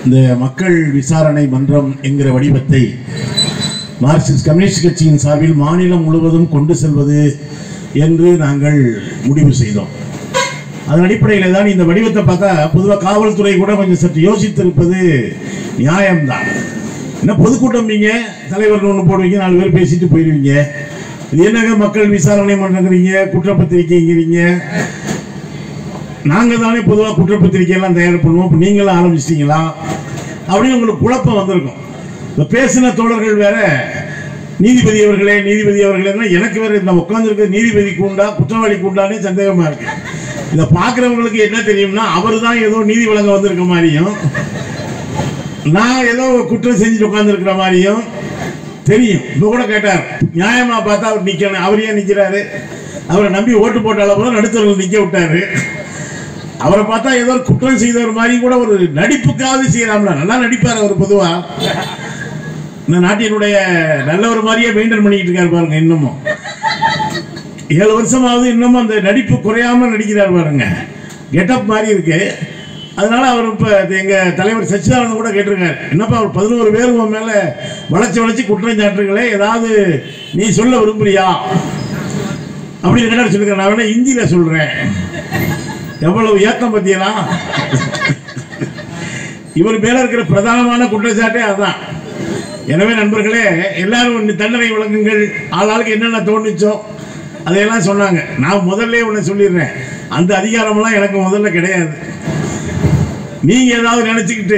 இந்த மக்கள் விசாரணை மன்றம் என்கிற வடிவத்தை மார்க்சிஸ்ட் கம்யூனிஸ்ட் கட்சியின் சார்பில் மாநிலம் முழுவதும் கொண்டு செல்வது என்று நாங்கள் முடிவு செய்தோம் அதன் அடிப்படையில் தான் இந்த வடிவத்தை பார்த்தா பொதுவாக காவல்துறை கூட கொஞ்சம் சற்று யோசித்திருப்பது நியாயம்தான் என்ன பொதுக்கூட்டம் நீங்க தலைவர் ஒன்று போடுவீங்க நாலு பேர் பேசிட்டு போயிடுவீங்க இது என்னங்க மக்கள் விசாரணை பண்ணுறீங்க குற்றப்பத்திரிக்கைங்கிறீங்க நாங்கள் தானே பொதுவாக குற்றப்பத்திரிக்கையெல்லாம் தயார் பண்ணுவோம் இப்போ நீங்களும் ஆரம்பிச்சிட்டீங்களா அப்படின்னு உங்களுக்கு குழப்பம் வந்திருக்கும் இப்போ பேசின தோழர்கள் வேற நீதிபதி அவர்களே நீதிபதி அவர்களே எனக்கு வேற இந்த உட்காந்துருக்க நீதிபதி கூண்டா குற்றவாளி கூண்டானே சந்தேகமா இருக்கு இதை பார்க்குறவங்களுக்கு என்ன தெரியும்னா அவர் தான் ஏதோ நீதி வழங்க வந்திருக்க மாதிரியும் நான் ஏதோ குற்றம் செஞ்சுட்டு உட்காந்துருக்கிற மாதிரியும் தெரியும் இப்போ கூட கேட்டார் நியாயமா பார்த்தா அவர் நிக்கணும் அவர் ஏன் நிற்கிறாரு அவரை நம்பி ஓட்டு போட்ட அளவு நடுத்தர்கள் நிற்க விட்டாரு அவரை பார்த்தா ஏதோ ஒரு குற்றம் செய்தவர் மாதிரி கூட ஒரு நடிப்புக்காவது செய்யலாம்ல நல்லா நடிப்பார் அவர் பொதுவா இந்த நாட்டினுடைய நல்லவர் மாதிரியே மெயின்டைன் பண்ணிக்கிட்டு இருக்காரு பாருங்க இன்னமும் ஏழு வருஷமாவது இன்னமும் அந்த நடிப்பு குறையாம நடிக்கிறார் பாருங்க கெட்டப் மாதிரி இருக்கு அதனால அவர் இப்போ எங்க தலைவர் சச்சிதானந்தன் கூட கேட்டிருக்காரு என்னப்பா அவர் பதினோரு பேர் உன் மேல வளைச்சு வளைச்சு குற்றம் சாட்டுங்களே ஏதாவது நீ சொல்ல விரும்புறியா அப்படின்னு கேட்டார் சொல்லிருக்கேன் நான் வேணா இந்தியில சொல்றேன் எவ்வளவு ஏத்தம் பத்தியலா இவர் மேல இருக்கிற பிரதானமான குற்றச்சாட்டே அதுதான் எனவே நண்பர்களே எல்லாரும் இந்த தண்டனை வழங்குங்கள் ஆளாளுக்கு என்னென்ன தோணுச்சோ அதையெல்லாம் சொன்னாங்க நான் முதல்ல ஒன்று சொல்லிடுறேன் அந்த அதிகாரமெல்லாம் எனக்கு முதல்ல கிடையாது நீங்க ஏதாவது நினைச்சுக்கிட்டு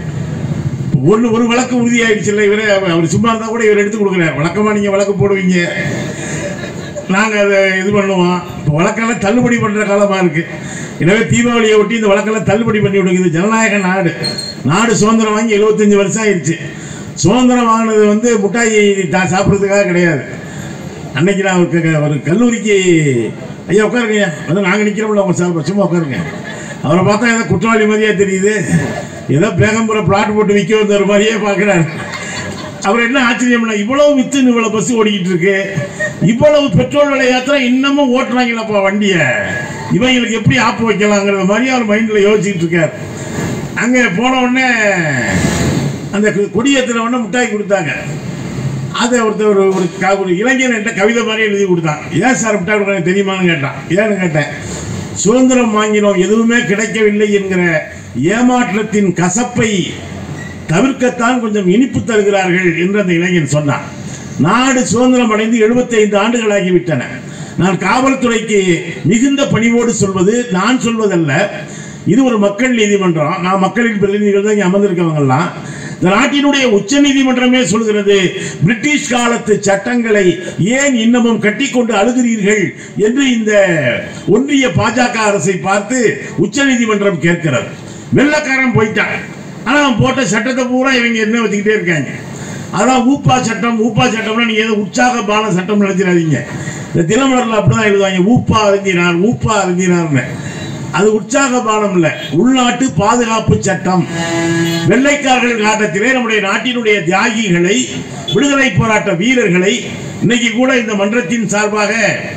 ஒன்று ஒரு வழக்கு உறுதியாயிடுச்சு இல்லை இவரே அவர் அவர் சும்மா இருந்தால் கூட இவர் எடுத்து கொடுக்குறாரு வழக்கமாக நீங்கள் வழக்கு போடுவீங்க நாங்கள் அதை இது பண்ணுவோம் இப்போ வழக்கெல்லாம் தள்ளுபடி பண்ணுற காலமாக இருக்குது எனவே தீபாவளியை ஒட்டி இந்த வழக்கெல்லாம் தள்ளுபடி பண்ணி விடுங்க இது ஜனநாயக நாடு நாடு சுதந்திரம் வாங்கி எழுபத்தஞ்சு வருஷம் ஆயிடுச்சு சுதந்திரம் வாங்கினது வந்து முட்டாய் தான் சாப்பிட்றதுக்காக கிடையாது அன்னைக்கு நான் ஒரு க- ஒரு கல்லூரிக்கு ஐயா உட்காருங்க ஐயா வந்து நாங்கள் நிற்கிறோம்ல உங்கள் சார் சும்மா உட்காருங்க அவரை பார்த்தா ஏதோ குற்றவாளி மாதிரியா தெரியுது ஏதோ பேகம்புற பிளாட் போட்டு விற்க வந்தவர் மாதிரியே பார்க்குறாரு அவர் என்ன ஆச்சரியம்னா இவ்வளவு வித்து இவ்வளவு பஸ் ஓடிக்கிட்டு இருக்கு இவ்வளவு பெட்ரோல் விலை யாத்திரை இன்னமும் ஓட்டுறாங்களப்பா வண்டியை இவங்களுக்கு எப்படி ஆப்பு வைக்கலாங்கிற மாதிரி அவர் மைண்டில் யோசிச்சுட்டு இருக்கார் அங்கே போன உடனே அந்த கு- கொடியேற்றின உடனே மிட்டாய் கொடுத்தாங்க அதை ஒருத்தர் ஒரு ஒரு க- ஒரு இளைஞன் என்கிட்ட கவிதை மாதிரி எழுதி கொடுத்தான் ஏன் சார் மிட்டாய் கொடுக்க தெரியுமான்னு கேட்டான் ஏன்னு கேட்டேன் சுதந்திரம் வாங்கினோம் எதுவுமே கிடைக்கவில்லை என்கிற ஏமாற்றத்தின் கசப்பை தவிர்க்கத்தான் கொஞ்சம் இனிப்பு தருகிறார்கள் என்று அந்த இளைஞன் சொன்னான் நாடு சுதந்திரம் அடைந்து 75 ஆண்டுகளாகிவிட்டன நான் காவல்துறைக்கு மிகுந்த பணிவோடு சொல்வது நான் சொல்வதல்ல இது ஒரு மக்கள் நீதிமன்றம் நான் மக்களின் பிரதிநிதிகள் தான் இங்கே அமர்ந்திருக்கவங்கெல்லாம் இந்த நாட்டினுடைய உச்ச நீதிமன்றமே சொல்கிறது பிரிட்டிஷ் காலத்து சட்டங்களை ஏன் இன்னமும் கட்டிக்கொண்டு அழுகிறீர்கள் என்று இந்த ஒன்றிய பாஜக அரசை பார்த்து உச்ச நீதிமன்றம் கேட்கிறது வெள்ளக்காரன் போயிட்டான் ஆனா அவன் போட்ட சட்டத்தை பூரா இவங்க என்ன வச்சுக்கிட்டே இருக்காங்க அதான் ஊப்பா சட்டம் ஊப்பா சட்டம்னா நீங்க ஏதோ உற்சாக பான சட்டம் நினைச்சிடாதீங்க இந்த தினமலர்ல அப்படிதான் எழுதுவாங்க ஊப்பா அறிஞ்சினார் ஊப்பா அறிஞ்சினார்னு அது உற்சாக பானம் இல்ல உள்நாட்டு பாதுகாப்பு சட்டம் வெள்ளைக்காரர்கள் காலத்திலே நம்முடைய நாட்டினுடைய தியாகிகளை விடுதலை போராட்ட வீரர்களை இன்னைக்கு கூட இந்த மன்றத்தின் சார்பாக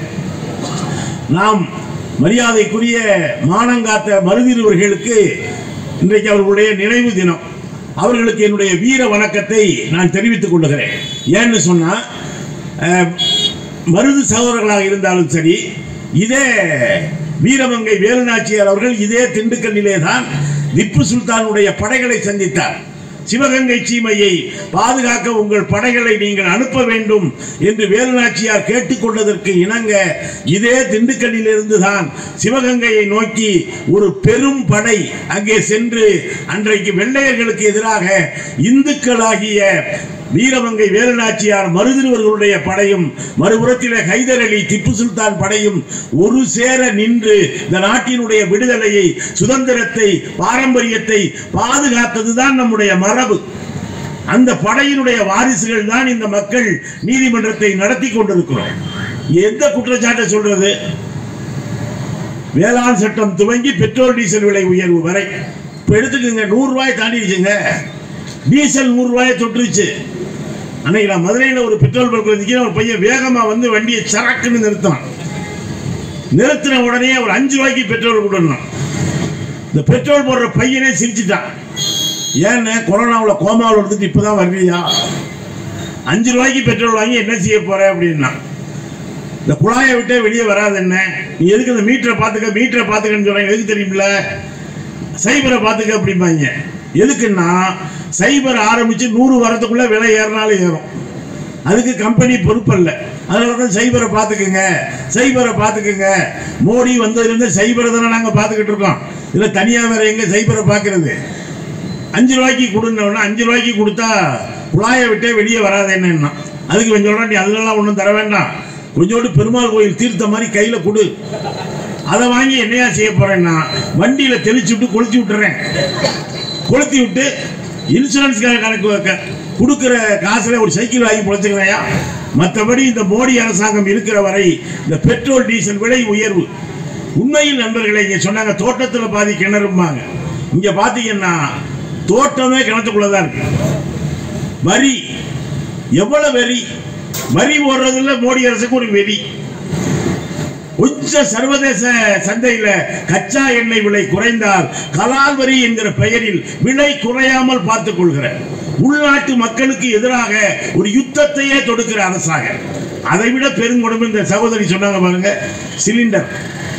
நாம் மரியாதைக்குரிய மானங்காத்த மருதிருவர்களுக்கு இன்றைக்கு அவர்களுடைய நினைவு தினம் அவர்களுக்கு என்னுடைய வீர வணக்கத்தை நான் தெரிவித்துக் கொள்ளுகிறேன் ஏன்னு சொன்னா அஹ், மருது சகோதரர்களாக இருந்தாலும் சரி இதே வீரமங்கை வேலுநாச்சியார் அவர்கள் இதே திண்டுக்கல்லிலே தான் திப்பு சுல்தானுடைய படைகளை சந்தித்தார் சிவகங்கை சீமையை பாதுகாக்க உங்கள் படைகளை நீங்கள் அனுப்ப வேண்டும் என்று வேலுநாச்சியார் கேட்டுக்கொண்டதற்கு இணங்க இதே திண்டுக்கல்லிலிருந்து தான் சிவகங்கையை நோக்கி ஒரு பெரும் படை அங்கே சென்று அன்றைக்கு வெள்ளையர்களுக்கு எதிராக இந்துக்களாகிய வீரமங்கை வேலுநாச்சியார் மருதிருவர்களுடைய படையும் மறுபுறத்திலே ஹைதர் அலி திப்பு சுல்தான் படையும் ஒரு சேர நின்று இந்த நாட்டினுடைய விடுதலையை சுதந்திரத்தை பாரம்பரியத்தை பாதுகாத்ததுதான் நம்முடைய மரபு அந்த படையினுடைய வாரிசுகள் தான் இந்த மக்கள் நீதிமன்றத்தை நடத்தி கொண்டிருக்கிறோம் எந்த குற்றச்சாட்டை சொல்றது வேளாண் சட்டம் துவங்கி பெட்ரோல் டீசல் விலை உயர்வு வரை இப்போ எடுத்துக்கோங்க நூறு ரூபாய் தாண்டிடுச்சுங்க டீசல் நூறு ரூபாயை தொட்டுருச்சு அன்னைக்கு நான் மதுரையில் ஒரு பெட்ரோல் பல்கில் நிற்கிறேன் ஒரு பையன் வேகமாக வந்து வண்டியை சரக்குன்னு நிறுத்தினான் நிறுத்தின உடனே ஒரு அஞ்சு ரூபாய்க்கு பெட்ரோல் கொடுக்கணும் இந்த பெட்ரோல் போடுற பையனே சிரிச்சுட்டான் ஏன்னு கொரோனாவில் கோமாவில் எடுத்துட்டு இப்பதான் வர்றியா அஞ்சு ரூபாய்க்கு பெட்ரோல் வாங்கி என்ன செய்ய போற அப்படின்னா இந்த குழாயை விட்டே வெளியே வராது என்ன நீ எதுக்கு இந்த மீட்டரை பார்த்துக்க மீட்டரை பார்த்துக்கன்னு சொல்றாங்க எதுக்கு தெரியுமில்ல சைபரை பார்த்துக்க அப்படிம்பாங்க எதுக்குன்னா சைபர் ஆரம்பிச்சு நூறு வரத்துக்குள்ள விலை ஏறினாலும் ஏறும் அதுக்கு கம்பெனி பொறுப்பல்ல அதனால தான் சைபரை பார்த்துக்குங்க சைபரை பார்த்துக்குங்க மோடி வந்ததுலேருந்து சைபரை தானே நாங்கள் பார்த்துக்கிட்டு இருக்கோம் இதில் தனியாக வேற எங்கே சைபரை பார்க்கறது அஞ்சு ரூபாய்க்கு கொடுன்னோன்னா அஞ்சு ரூபாய்க்கு கொடுத்தா குழாயை விட்டே வெளியே வராது என்னன்னா அதுக்கு கொஞ்சம் சொல்கிறேன் நீ அதுலலாம் ஒன்றும் தர வேண்டாம் கொஞ்சோண்டு பெருமாள் கோயில் தீர்த்த மாதிரி கையில் கொடு அதை வாங்கி என்னையா செய்ய போறேன்னா வண்டியில் தெளிச்சு விட்டு கொளுத்தி விட்டுறேன் கொளுத்தி விட்டு இன்சூரன்ஸ் கணக்கு வைக்க- கொடுக்கிற காசுல ஒரு சைக்கிள் வாங்கி பொழைச்சுக்கிறேயா மற்றபடி இந்த மோடி அரசாங்கம் இருக்கிற வரை இந்த பெட்ரோல் டீசல் விலை உயர்வு உண்மையில் நண்பர்களே இங்க சொன்னாங்க தோட்டத்தில் பாதி கிணறும்பாங்க இங்க பாத்தீங்கன்னா தோட்டமே கிணத்துக்குள்ளதான் இருக்கு வரி எவ்வளவு வரி வரி போடுறதுல மோடி அரசுக்கு ஒரு வெறி கொஞ்சம் சர்வதேச சந்தையில கச்சா எண்ணெய் விலை குறைந்தால் கலால் வரி என்கிற பெயரில் விலை குறையாமல் பார்த்துக் கொள்கிற உள்நாட்டு மக்களுக்கு எதிராக ஒரு யுத்தத்தையே தொடுக்கிற அரசாக அதை விட பெருங்கொடுமை இந்த சகோதரி சொன்னாங்க பாருங்க சிலிண்டர்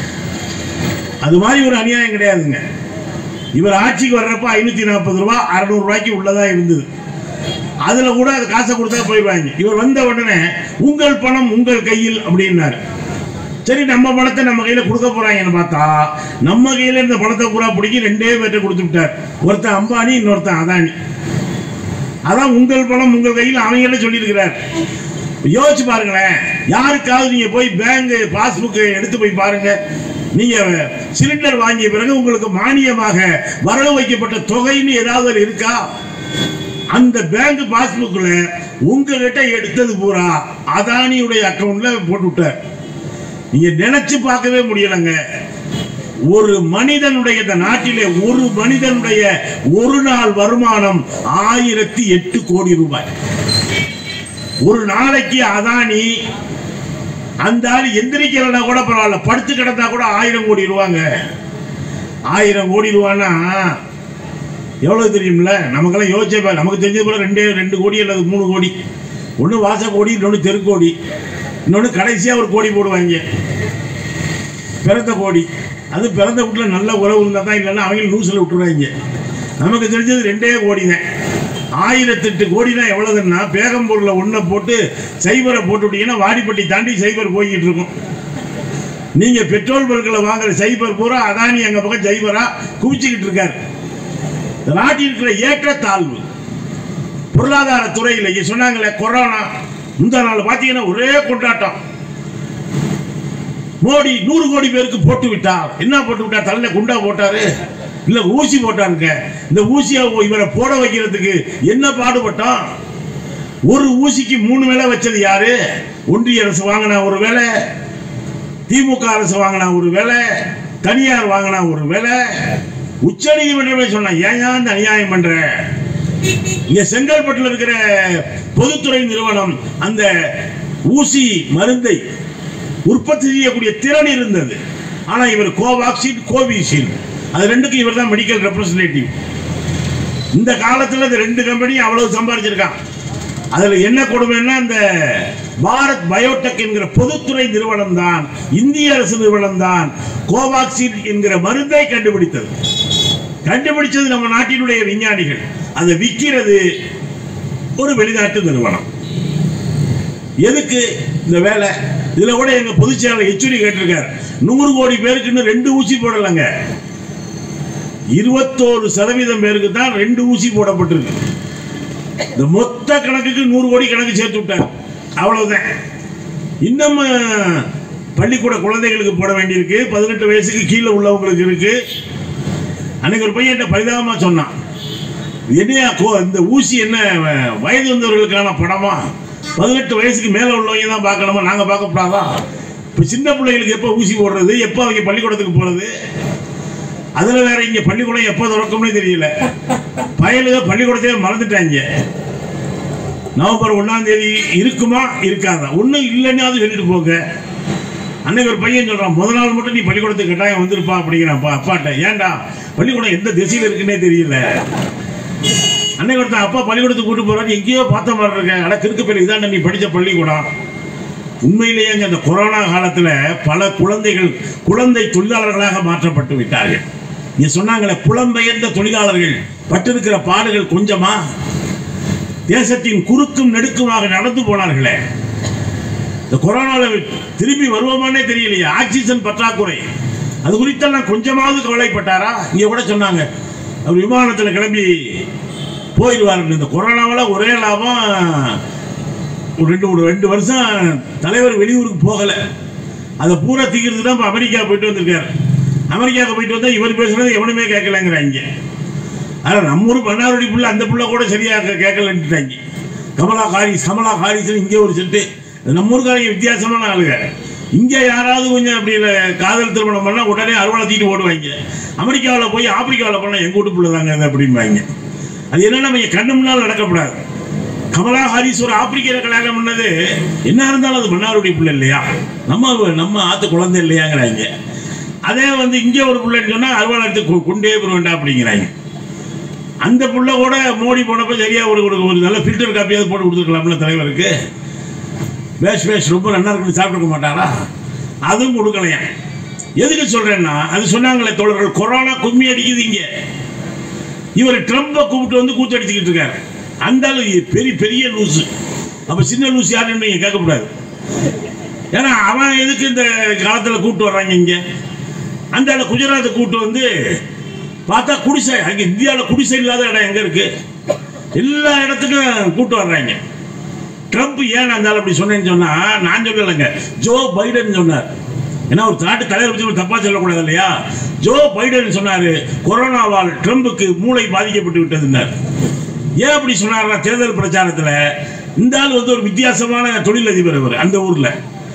அது மாதிரி ஒரு அநியாயம் கிடையாதுங்க இவர் ஆட்சிக்கு வர்றப்ப ஐநூத்தி நாற்பது ரூபாய் அறுநூறு ரூபாய்க்கு உள்ளதா இருந்தது அதுல கூட அது காசை கொடுத்தா போயிடுவாங்க இவர் வந்த உடனே உங்கள் பணம் உங்கள் கையில் அப்படின்னாரு சரி நம்ம பணத்தை நம்ம கையில கொடுக்க போறாங்கன்னு பார்த்தா நம்ம கையில இந்த பணத்தை பூரா பிடிக்கி ரெண்டே பேர்ட்ட கொடுத்து விட்டார் ஒருத்தன் அம்பானி இன்னொருத்தன் அதானி அதான் உங்கள் பணம் உங்கள் கையில் அவங்களே சொல்லியிருக்கிறார் யோசிச்சு பாருங்களேன் யாருக்காவது நீங்க போய் பேங்க் பாஸ்புக் எடுத்து போய் பாருங்க நீங்க சிலிண்டர் வாங்கிய பிறகு உங்களுக்கு மானியமாக வரவு வைக்கப்பட்ட தொகைன்னு ஏதாவது அதுல இருக்கா அந்த பேங்க் பாஸ்புக்ல உங்ககிட்ட எடுத்தது பூரா அதானியுடைய அக்கவுண்ட்ல போட்டு விட்டார் நீங்க நினைச்சு பார்க்கவே முடியலங்க ஒரு மனிதனுடைய இந்த நாட்டிலே ஒரு மனிதனுடைய ஒரு நாள் வருமானம் ஆயிரத்தி எட்டு கோடி ரூபாய் ஒரு நாளைக்கு அதானி அந்த ஆள் எந்திரிக்கலன்னா கூட பரவாயில்ல படுத்து கிடந்தா கூட ஆயிரம் கோடி ரூபாங்க ஆயிரம் கோடி ரூபான்னா எவ்வளவு தெரியும்ல நமக்கெல்லாம் யோசிச்சே பாரு. நமக்கு தெரிஞ்சது கூட ரெண்டே ரெண்டு கோடி அல்லது மூணு கோடி ஒன்று வாச கோடி இன்னொன்று தெருக்கோடி இன்னொன்று கடைசியாக ஒரு கோடி போடுவாங்க பிறந்த கோடி அது பிறந்த வீட்டில் நல்ல உறவு இருந்தால் தான் இல்லைன்னா அவங்க லூசில் விட்டுருவாங்க நமக்கு தெரிஞ்சது ரெண்டே கோடி தான் ஆயிரத்தெட்டு கோடினா எவ்வளவுன்னா பேகம்பூரில் ஒன்றை போட்டு சைபரை போட்டு விட்டீங்கன்னா வாடிப்பட்டி தாண்டி சைபர் போய்கிட்டு இருக்கும் நீங்க பெட்ரோல் பல்களை வாங்குற சைபர் பூரா அதானி எங்க பக்கம் சைபரா குவிச்சுக்கிட்டு இருக்காரு இந்த நாட்டில் இருக்கிற ஏற்றத்தாழ்வு பொருளாதார துறையில் இங்க சொன்னாங்களே கொரோனா முந்தா நாள் பார்த்தீங்கன்னா ஒரே கொண்டாட்டம் மோடி நூறு கோடி பேருக்கு போட்டு விட்டார் என்ன போட்டு விட்டார் தலையில குண்டா போட்டாரு இல்ல ஊசி போட்டாருங்க இந்த ஊசியை இவரை போட வைக்கிறதுக்கு என்ன பாடுபட்டோம் ஒரு ஊசிக்கு மூணு வேலை வச்சது யாரு ஒன்றிய அரசு வாங்கினா ஒரு வேலை திமுக அரசு வாங்கினா ஒரு வேலை தனியார் வாங்கினா ஒரு வேலை உச்ச நீதிமன்றமே சொன்னா ஏன் ஏன் இந்த அநியாயம் பண்ற இங்க செங்கல்பட்டுல இருக்கிற பொதுத்துறை நிறுவனம் அந்த ஊசி மருந்தை உற்பத்தி செய்யக்கூடிய திறன் இருந்தது ஆனா இவர் கோவாக்சின் கோவிஷீல்டு அது ரெண்டுக்கும் இவர் தான் மெடிக்கல் ரெப்ரசன்டேட்டிவ் இந்த காலத்துல இந்த ரெண்டு கம்பெனியும் அவ்வளவு சம்பாதிச்சிருக்கான் அதுல என்ன கொடுமைன்னா இந்த பாரத் பயோடெக் என்கிற பொதுத்துறை நிறுவனம் தான் இந்திய அரசு நிறுவனம் தான் கோவாக்சின் என்கிற மருந்தை கண்டுபிடித்தது கண்டுபிடிச்சது நம்ம நாட்டினுடைய விஞ்ஞானிகள் அதை விற்கிறது ஒரு வெளிநாட்டு நிறுவனம் எதுக்கு இந்த வேலை இதுல கூட எங்க பொதுச் செயலாளர் எச்சூரி கேட்டிருக்காரு நூறு கோடி பேருக்கு இன்னும் ரெண்டு ஊசி போடலைங்க இருபத்தோரு சதவீதம் பேருக்கு தான் ரெண்டு ஊசி போடப்பட்டிருக்கு இந்த மொத்த கணக்குக்கு நூறு கோடி கணக்கு சேர்த்து விட்டார் அவ்வளவுதான் இன்னும் அஹ், பள்ளிக்கூட குழந்தைகளுக்கு போட வேண்டியிருக்கு பதினெட்டு வயசுக்கு கீழே உள்ளவங்களுக்கு இருக்கு அன்னைக்கு ஒரு பையன் என்கிட்ட பரிதாபமா சொன்னான் என்னையா கோ இந்த ஊசி என்ன அஹ், வயது வந்தவர்களுக்கான படமா பதினெட்டு வயசுக்கு மேல உள்ளவங்க தான் பார்க்கணுமா நாங்க பார்க்கக்கூடாதா இப்போ சின்ன பிள்ளைகளுக்கு எப்போ ஊசி போடுறது எப்போ அவங்க பள்ளிக்கூடத்துக்கு போறது அதுல வேற இங்க பள்ளிக்கூடம் எப்போ திறக்கும்னே தெரியல பயலுக பள்ளிக்கூடத்தையே மறந்துட்டாங்க நவம்பர் ஒண்ணாம் தேதி இருக்குமா இருக்காதா ஒண்ணும் இல்லைன்னு அது சொல்லிட்டு போங்க அன்னைக்கு ஒரு பையன் சொல்றான் முத நாள் மட்டும் நீ பள்ளிக்கூடத்துக்கு கட்டாயம் வந்திருப்பா அப்படிங்கிறான் அப்பா அப்பாட்ட ஏன்டா பள்ளிக்கூடம் எந்த திசையில் இருக்குன்னே தெரியல அன்னைக்கு ஒருத்தன் அப்பா பள்ளிக்கூடத்துக்கு கூட்டு போறாரு எங்கேயோ பார்த்த மாதிரி இருக்கேன் அட கிறுக்கு இதாண்ட நீ படித்த பள்ளிக்கூடம் உண்மையிலேயே அங்க அந்த கொரோனா காலத்துல பல குழந்தைகள் குழந்தை தொழிலாளர்களாக மாற்றப்பட்டு விட்டார்கள் நீ சொன்னாங்களே புலம்பெயர்ந்த தொழிலாளர்கள் பட்டிருக்கிற பாடுகள் கொஞ்சமா தேசத்தின் குறுக்கும் நெடுக்குமாக நடந்து போனார்களே இந்த கொரோனாவில் திரும்பி வருவோமானே தெரியலையே ஆக்சிஜன் பற்றாக்குறை அது குறித்தெல்லாம் கொஞ்சமாவது கவலைப்பட்டாரா இங்க கூட சொன்னாங்க அவர் விமானத்தில் கிளம்பி போயிடுவார் இந்த கொரோனாவால் ஒரே லாபம் ஒரு ரெண்டு ஒரு ரெண்டு வருஷம் தலைவர் வெளியூருக்கு போகலை அதை பூரா தீக்கிறது தான் இப்போ அமெரிக்கா போயிட்டு வந்திருக்காரு அமெரிக்காவுக்கு போயிட்டு வந்தால் இவர் பேசுறது எவனுமே கேட்கலங்கிறாங்க ஆனால் நம்ம ஊர் பண்ணாருடி புள்ள அந்த புள்ள கூட சரியாக கேட்கலன்ட்டுட்டாங்க கமலா ஹாரிஸ் கமலா ஹாரிஸ் இங்கே ஒரு செட்டு நம்ம ஊருக்காரங்க வித்தியாசமான ஆளுங்க இங்கே யாராவது கொஞ்சம் அப்படி இல்லை காதல் திருமணம் பண்ணால் உடனே அறுவலை தூக்கிட்டு ஓடுவாங்க அமெரிக்காவில் போய் ஆப்பிரிக்காவில் போனால் எங்கள் வீட்டு பிள்ளை தாங்க அது அப்படிம்பாங்க அது என்னன்னா நம்ம கண்ணு முன்னால் நடக்கப்படாது கமலா ஹாரிஸ் ஒரு ஆப்பிரிக்கரை கல்யாணம் பண்ணது என்ன இருந்தாலும் அது மன்னாருடைய பிள்ளை இல்லையா நம்ம நம்ம ஆத்து குழந்தை இல்லையாங்கிறாங்க அதே வந்து இங்கே ஒரு பிள்ளைன்னு சொன்னால் அறுவாள் எடுத்து கொ- கொண்டே போக வேண்டாம் அப்படிங்கிறாங்க அந்த புள்ள கூட மோடி போனப்போ சரியா ஒரு ஒரு ஒரு நல்ல ஃபில்டர் காப்பியாவது போட்டு கொடுத்துருக்கலாம்ல தலைவருக்கு பேஷ் பேஷ் ரொம்ப நல்லா இருக்குன்னு சாப்பிட்டுருக்க மாட்டாரா அதுவும் கொடுக்கலையா எதுக்கு சொல்றேன்னா அது சொன்னாங்களே தோழர்கள் கொரோனா கும்மி அடிக்குது இங்க இவர் ட்ரம்பை கூப்பிட்டு வந்து கூத்தடிச்சுக்கிட்டு இருக்காரு அந்த ஆளு பெரிய பெரிய லூசு அப்ப சின்ன லூசு யாருன்னு நீங்க கேட்கக்கூடாது ஏன்னா அவன் எதுக்கு இந்த காலத்துல கூப்பிட்டு வர்றாங்க இங்க அந்த ஆளு குஜராத்தை கூப்பிட்டு வந்து பார்த்தா குடிசை அங்க இந்தியாவில் குடிசை இல்லாத இடம் எங்க இருக்கு எல்லா இடத்துக்கும் கூப்பிட்டு வர்றாங்க ட்ரம்ப் ஏன் அந்த ஆள் அப்படி சொன்னேன்னு சொன்னா நான் சொல்லலைங்க ஜோ பைடன் சொன்னார் ஏன்னா ஒரு நாட்டு தலைவர் பற்றி ஒரு தப்பா சொல்லக்கூடாது இல்லையா ஜோ பைடன் சொன்னாரு கொரோனாவால் ட்ரம்புக்கு மூளை பாதிக்கப்பட்டு விட்டதுன்னார் ஏன் அப்படி சொன்னார்னா தேர்தல் பிரச்சாரத்துல இந்த ஆள் வந்து ஒரு வித்தியாசமான தொழிலதிபர் அவர் அந்த ஊர்ல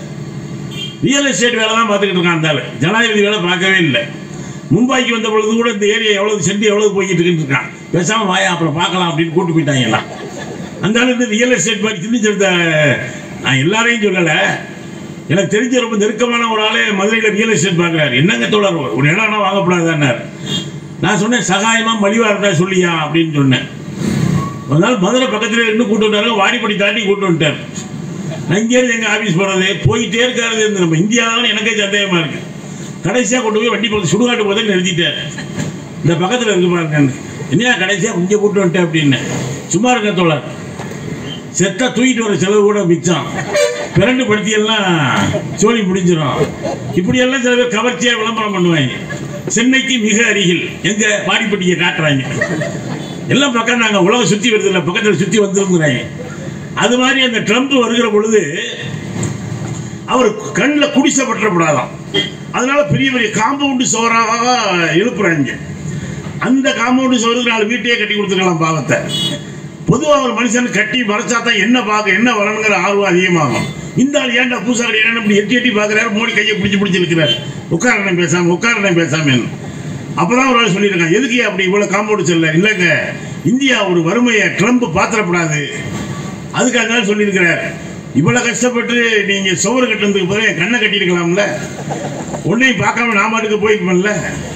ரியல் எஸ்டேட் வேலை தான் பார்த்துக்கிட்டு இருக்கான் அந்த ஆளு ஜனாதிபதி வேலை பார்க்கவே இல்லை மும்பைக்கு வந்த பொழுது கூட இந்த ஏரியா எவ்வளவு சென்ட் எவ்வளவு போய்கிட்டு இருக்குன்னு இருக்கான் பேசாம வாயா அப்புறம் பார்க்கலாம் அப்படின்னு கூட்டு போயிட்டாங்க எல்லாம் அந்த ஆளு இந்த ரியல் எஸ்டேட் மாதிரி திணிச்சிருந்த நான் எல்லாரையும் சொல்லலை எனக்கு தெரிஞ்ச ரொம்ப நெருக்கமான ஒரு ஆளே மதுரையில் ரியல் எஸ்டேட் பார்க்குறாரு என்னங்க தோழர் ஒரு இடம்னா வாங்கப்படாதான்னார் நான் சொன்னேன் சகாயமா மலிவா இருந்தா சொல்லியா அப்படின்னு சொன்னேன் ஒரு நாள் மதுரை பக்கத்துல இருந்து கூட்டு வந்தாரு வாடிப்படி தாண்டி கூட்டு வந்துட்டார் நான் இங்கேருந்து எங்க ஆபீஸ் போறது போயிட்டே இருக்காரு இருந்து நம்ம இந்தியாவில் எனக்கே சந்தேகமா இருக்கு கடைசியா கொண்டு போய் வண்டி பக்கத்து சுடுகாட்டு போதே நிறுத்திட்டார் இந்த பக்கத்துல இருக்கு பாருங்க என்னையா கடைசியா இங்கே கூட்டு வந்துட்டேன் அப்படின்னு சும்மா இருக்க தோழர் செத்தா தூக்கிட்டு வர செலவு கூட மிச்சம் பிறண்டு படுத்தியெல்லாம் சோழி முடிஞ்சிடும் இப்படியெல்லாம் சில பேர் கவர்ச்சியாக விளம்பரம் பண்ணுவாங்க சென்னைக்கு மிக அருகில் எங்க வாடிப்பட்டியை காட்டுறாங்க எல்லாம் பக்கம் நாங்கள் உலகம் சுற்றி வருது இல்லை பக்கத்தில் சுற்றி வந்துருங்கிறாங்க அது மாதிரி அந்த ட்ரம்ப் வருகிற பொழுது அவர் கண்ணில் குடிசை பற்றப்படாதாம் அதனால பெரிய பெரிய காம்பவுண்டு சோறாக எழுப்புறாங்க அந்த காம்பவுண்டு சோறுக்கு நாலு வீட்டையே கட்டி கொடுத்துருக்கலாம் பாவத்தை பொதுவாக ஒரு மனுஷன் கட்டி மறைச்சா தான் என்ன பார்க்க என்ன வரணுங்கிற ஆர்வம் அதிகமாகும் இந்த ஆள் ஏன்டா பூசாரி ஏன்னா இப்படி எட்டி எட்டி பார்க்குறாரு மோடி கையை பிடிச்சி பிடிச்சி இருக்கிறார் உட்காரணம் பேசாம உட்காரணம் பேசாம அப்பதான் ஒரு ஆள் சொல்லியிருக்கான் எதுக்கு அப்படி இவ்வளவு காம்பவுண்ட் சொல்ல இல்லைங்க இந்தியா ஒரு வறுமையை ட்ரம்ப் பாத்திரப்படாது அதுக்கு அந்த ஆள் சொல்லியிருக்கிறார் இவ்வளவு கஷ்டப்பட்டு நீங்க சோறு கட்டுறதுக்கு போதே கண்ணை கட்டியிருக்கலாம்ல உன்னையும் பார்க்காம நான் பாட்டுக்கு போயிருப்பேன்ல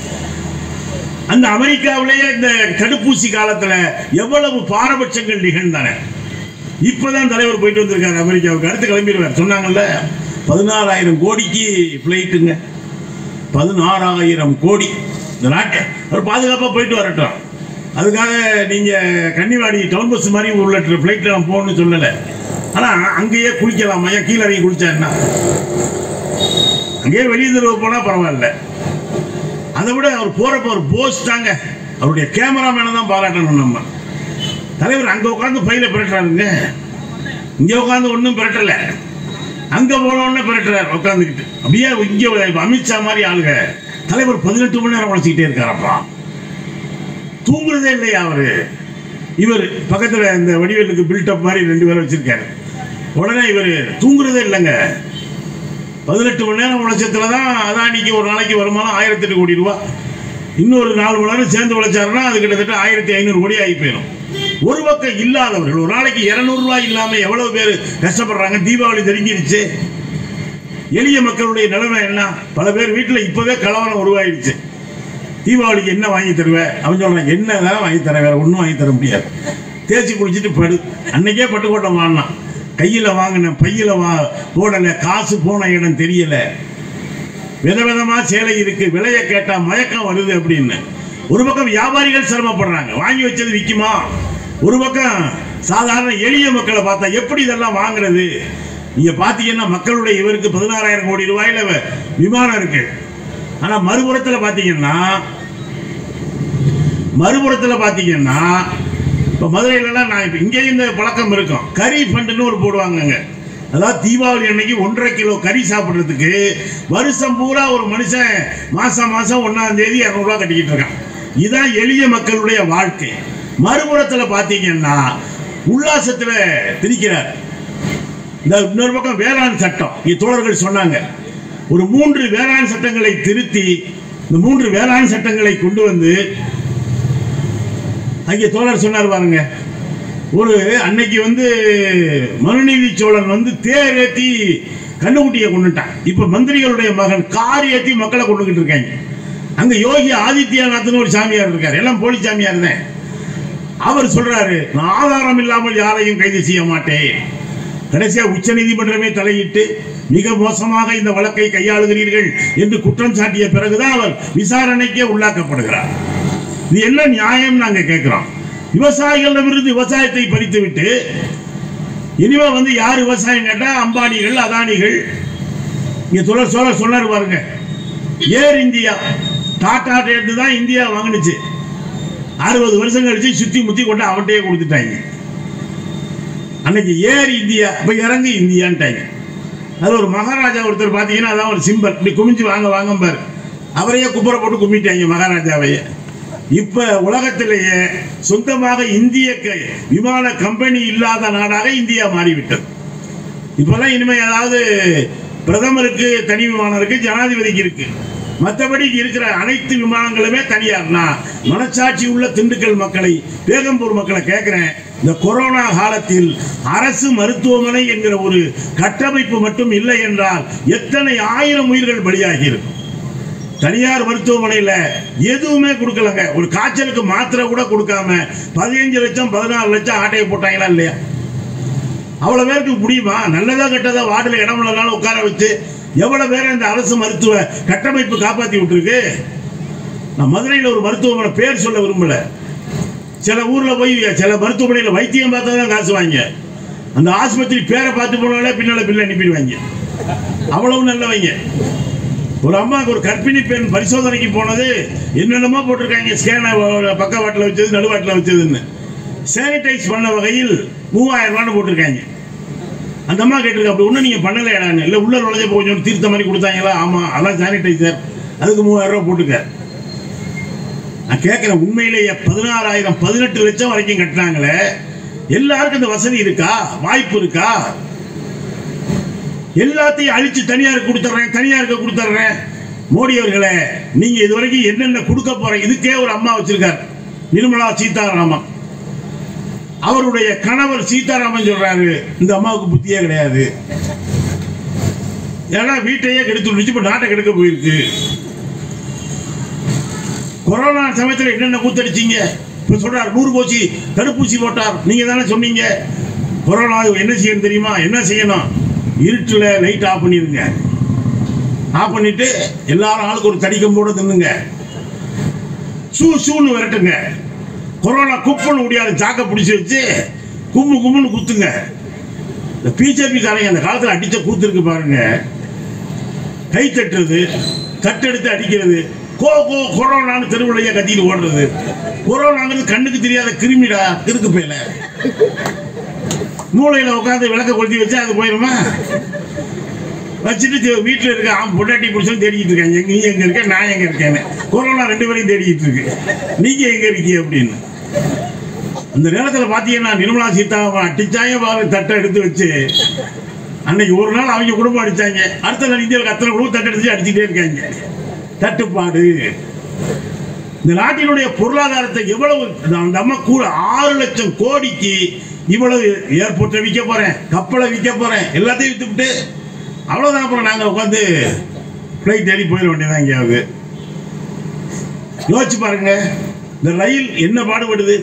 அந்த அமெரிக்காவிலேயே இந்த தடுப்பூசி காலத்துல எவ்வளவு பாரபட்சங்கள் நிகழ்ந்தன இப்பதான் தலைவர் போயிட்டு வந்திருக்காரு அமெரிக்காவுக்கு அடுத்து கிளம்பிடுவார் சொன்னாங்கல்ல பதினாறாயிரம் கோடிக்கு ஃப்ளைட்டுங்க பதினாறாயிரம் கோடி இந்த நாட்டை அவர் பாதுகாப்பாக போயிட்டு வரட்டும் அதுக்காக நீங்கள் கன்னிவாடி டவுன் பஸ் மாதிரி உள்ள ஃப்ளைட்டில் நான் போகணும்னு சொல்லலை ஆனால் அங்கேயே குளிக்கலாம் ஐயா கீழே இறங்கி குளிச்சா என்ன அங்கேயே வெளியே தெருவு போனால் பரவாயில்ல அதை விட அவர் போறப்ப ஒரு போஸ் தாங்க அவருடைய கேமராமேனை தான் பாராட்டணும் நம்ம தலைவர் அங்க உட்காந்து பையில பிரட்டுறாருங்க இங்க உட்காந்து ஒன்றும் பிரட்டல அங்க போன உடனே பிரட்டுறாரு உட்காந்துக்கிட்டு அப்படியே இங்க அமித்ஷா மாதிரி ஆளுங்க தலைவர் பதினெட்டு மணி நேரம் உழைச்சிக்கிட்டே இருக்காரப்பா தூங்குறதே இல்லையா அவரு இவர் பக்கத்துல இந்த வடிவேலுக்கு பில்டப் மாதிரி ரெண்டு பேரும் வச்சிருக்காரு உடனே இவர் தூங்குறதே இல்லைங்க பதினெட்டு மணி நேரம் உழைச்சத்துல தான் அதானிக்கு ஒரு நாளைக்கு வருமானம் ஆயிரத்தி எட்டு கோடி ரூபா இன்னொரு நாலு மணி நேரம் சேர்ந்து உழைச்சாருன்னா அது கிட்டத்தட்ட ஆயிரத்தி ஐநூறு கோடி ஆகி போயிடும் ஒரு பக்கம் இல்லாதவர்கள் ஒரு நாளைக்கு இருநூறு ரூபாய் இல்லாம எவ்வளவு பேர் கஷ்டப்படுறாங்க தீபாவளி நெருங்கிடுச்சு எளிய மக்களுடைய நிலைமை என்ன பல பேர் வீட்டில் இப்பவே கலவரம் உருவாயிடுச்சு தீபாவளிக்கு என்ன வாங்கி தருவேன் அவன் சொல்றான் என்ன தான் வாங்கி தர வேற ஒன்றும் வாங்கி தர முடியாது தேய்ச்சி குளிச்சுட்டு படு அன்னைக்கே பட்டுக்கோட்டை வாங்கினான் கையில் வாங்கினேன் பையில் வா போடலை காசு போன இடம் தெரியல விதவிதமா சேலை இருக்கு விலையை கேட்டா மயக்கம் வருது அப்படின்னு ஒரு பக்கம் வியாபாரிகள் சிரமப்படுறாங்க வாங்கி வச்சது விக்குமா ஒரு பக்கம் சாதாரண எளிய மக்களை பார்த்தா எப்படி இதெல்லாம் வாங்குறது நீங்க பாத்தீங்கன்னா மக்களுடைய இவருக்கு பதினாறாயிரம் கோடி ரூபாயில வ- விமானம் இருக்கு ஆனா மறுபுறத்துல பாத்தீங்கன்னா மறுபுறத்துல பாத்தீங்கன்னா இப்போ மதுரையிலலாம் நான் இப்போ இங்கேயும் இந்த பழக்கம் இருக்கும் கறி ஃபண்டுன்னு ஒரு போடுவாங்கங்க அதாவது தீபாவளி அன்னைக்கு ஒன்றரை கிலோ கறி சாப்பிட்றதுக்கு வருஷம் பூரா ஒரு மனுஷன் மாசம் மாசம் ஒன்றாம் தேதி இரநூறுவா கட்டிக்கிட்டு இருக்கான் இதான் எளிய மக்களுடைய வாழ்க்கை மறுபுறத்தில் பார்த்தீங்கன்னா உல்லாசத்தில் திரிக்கிறார் இந்த இன்னொரு பக்கம் வேளாண் சட்டம் இங்க தோழர்கள் சொன்னாங்க ஒரு மூன்று வேளாண் சட்டங்களை திருத்தி இந்த மூன்று வேளாண் சட்டங்களை கொண்டு வந்து அங்கே தோழர் சொன்னார் பாருங்க ஒரு அன்னைக்கு வந்து மனுநீதி சோழன் வந்து தேர் ஏத்தி கண்ணுக்குட்டியை கொண்டுட்டான் இப்ப மந்திரிகளுடைய மகன் கார் ஏத்தி மக்களை கொண்டுகிட்டு இருக்காங்க அங்க யோகி ஆதித்யநாத்னு ஒரு சாமியார் இருக்கார் எல்லாம் போலி சாமியார் தான் அவர் சொல்றாரு நான் ஆதாரம் இல்லாமல் யாரையும் கைது செய்ய மாட்டேன் கடைசியா உச்ச நீதிமன்றமே தலையிட்டு மிக மோசமாக இந்த வழக்கை கையாளுகிறீர்கள் என்று குற்றம் சாட்டிய பிறகுதான் அவர் விசாரணைக்கே உள்ளாக்கப்படுகிறார் இது என்ன நியாயம் நாங்க கேட்கிறோம் விவசாயிகளிடமிருந்து விவசாயத்தை பறித்து விட்டு இனிமே வந்து யார் விவசாயம் கேட்டா அம்பானிகள் அதானிகள் இங்க சொல்ல சொல்ல சொன்னார் பாருங்க ஏர் இந்தியா டாடா ரேட்டு தான் இந்தியா வாங்குனுச்சு அறுபது வருஷம் கழிச்சு சுத்தி முத்தி கொண்டு அவன்கிட்டயே கொடுத்துட்டாங்க அன்னைக்கு ஏர் இந்தியா இப்ப இறங்கு இந்தியான்ட்டாங்க அது ஒரு மகாராஜா ஒருத்தர் பார்த்தீங்கன்னா அதான் ஒரு சிம்பல் இப்படி குமிஞ்சு வாங்க வாங்க பாரு அவரையே குப்புற போட்டு கும்பிட்டாங்க மகாராஜாவையே இப்ப உலகத்திலேயே சொந்தமாக இந்திய க- விமான கம்பெனி இல்லாத நாடாக இந்தியா மாறிவிட்டது இப்பெல்லாம் இனிமே ஏதாவது பிரதமருக்கு தனி விமானம் இருக்கு ஜனாதிபதிக்கு இருக்கு மற்றபடி இங்க இருக்கிற அனைத்து விமானங்களுமே தனியார்னா மனசாட்சி உள்ள திண்டுக்கல் மக்களை பேகம்பூர் மக்களை கேட்கிறேன் இந்த கொரோனா காலத்தில் அரசு மருத்துவமனை என்கிற ஒரு கட்டமைப்பு மட்டும் இல்லை என்றால் எத்தனை ஆயிரம் உயிர்கள் பலியாகி இருக்கும் தனியார் மருத்துவமனையில எதுவுமே கொடுக்கலங்க ஒரு காய்ச்சலுக்கு மாத்திரை கூட கொடுக்காம பதினஞ்சு லட்சம் பதினாறு லட்சம் ஆட்டையை போட்டாங்களா இல்லையா அவ்வளவு பேருக்கு முடியுமா நல்லதா கெட்டதா வார்டில் இடம் இல்லைனாலும் உட்கார வச்சு எவ்வளவு பேரை இந்த அரசு மருத்துவ கட்டமைப்பு காப்பாத்தி விட்டுருக்கு நான் மதுரையில் ஒரு மருத்துவமனை பேர் சொல்ல விரும்பல சில ஊர்ல போய் சில மருத்துவமனையில் வைத்தியம் பார்த்தா தான் காசு வாங்க அந்த ஆஸ்பத்திரி பேரை பார்த்து போனாலே பின்னால பில்லு அனுப்பிடுவாங்க அவ்வளவு நல்லவங்க ஒரு அம்மாவுக்கு ஒரு கர்ப்பிணி பெண் பரிசோதனைக்கு போனது என்னென்னமோ போட்டிருக்காங்க ஸ்கேனை பக்கவாட்டில் வச்சது நடுவாட்டில் வச்சதுன்னு சானிடைஸ் பண்ண வகையில் மூவாயிரம் ரூபான்னு போட்டிருக்காங்க அந்த அம்மா கேட்டிருக்க அப்படி ஒன்றும் நீங்கள் பண்ணலையாடான்னு இல்லை உள்ள நுழைஞ்ச கொஞ்சம் தீர்த்த மாதிரி கொடுத்தாங்களா ஆமாம் அதான் சானிடைசர் அதுக்கு மூவாயிரம் ரூபா போட்டுக்க நான் கேட்குறேன் உண்மையிலேயே பதினாறாயிரம் பதினெட்டு லட்சம் வரைக்கும் கட்டினாங்களே எல்லாருக்கும் இந்த வசதி இருக்கா வாய்ப்பு இருக்கா எல்லாத்தையும் அழிச்சு தனியாருக்கு கொடுத்துட்றேன் தனியாருக்கு கொடுத்துட்றேன் மோடி அவர்களே நீங்க இது வரைக்கும் என்னென்ன கொடுக்க போற இதுக்கே ஒரு அம்மா வச்சிருக்கார் நிர்மலா சீதாராமன் அவருடைய கணவர் சீதாராமன் சொல்றாரு இந்த அம்மாவுக்கு புத்தியே கிடையாது ஏன்னா வீட்டையே கெடுத்து விட்டுச்சு இப்ப நாட்டை கெடுக்க போயிருக்கு கொரோனா சமயத்தில் என்னென்ன கூத்தடிச்சீங்க இப்ப சொல்றார் நூறு போச்சு தடுப்பூசி போட்டார் நீங்க தானே சொன்னீங்க கொரோனா என்ன செய்யணும் தெரியுமா என்ன செய்யணும் இருட்டில் லைட் ஆஃப் பண்ணிருங்க ஆஃப் பண்ணிட்டு எல்லாரும் ஆளுக்கு ஒரு தடிக்கம்போட தின்னுங்க சூ சூன்னு விரட்டுங்க கொரோனா குப்புன்னு முடியாத சாக்க பிடிச்சி வச்சு கும்மு கும்முன்னு குத்துங்க இந்த பிஜேபி காரங்க அந்த காலத்தில் அடிச்ச கூத்து இருக்கு பாருங்க கை தட்டுறது தட்டெடுத்து அடிக்கிறது கோ கோ கொரோனான்னு தெருவிலையே கத்திட்டு ஓடுறது கொரோனாங்கிறது கண்ணுக்கு தெரியாத கிருமிடா கிறுக்கு போயில மூளையில உட்காந்து விளக்க கொளுத்தி வச்சா அது போயிருமா வச்சுட்டு தி- வீட்டுல இருக்க ஆம் பொண்டாட்டி புருஷன் தேடிக்கிட்டு இருக்காங்க எங்க நீ எங்க இருக்க நான் எங்க இருக்கேன்னு கொரோனா ரெண்டு பேரையும் தேடிக்கிட்டு இருக்கு நீங்க எங்க இருக்கீங்க அப்படின்னு அந்த நேரத்தில் பார்த்தீங்கன்னா நிர்மலா சீதாராமன் அடிச்சாங்க பாரு தட்டை எடுத்து வச்சு அன்னைக்கு ஒரு நாள் அவங்க குடும்பம் அடிச்சாங்க அடுத்த நாள் இந்தியாவுக்கு அத்தனை குடும்பம் தட்டை எடுத்து அடிச்சுட்டே இருக்காங்க தட்டுப்பாடு இந்த நாட்டினுடைய பொருளாதாரத்தை எவ்வளவு அந்த அம்மா கூட ஆறு லட்சம் கோடிக்கு இவ்வளவு ஏர்போர்ட்டை விற்க போறேன் கப்பலை விற்க போறேன் எல்லாத்தையும் வித்துவிட்டு அவ்வளவுதான் அப்புறம் நாங்க உட்காந்து ஃப்ளைட் ஏறி போயிட வேண்டியதான் எங்கேயாவது யோசிச்சு பாருங்க இந்த ரயில் என்ன பாடுபடுது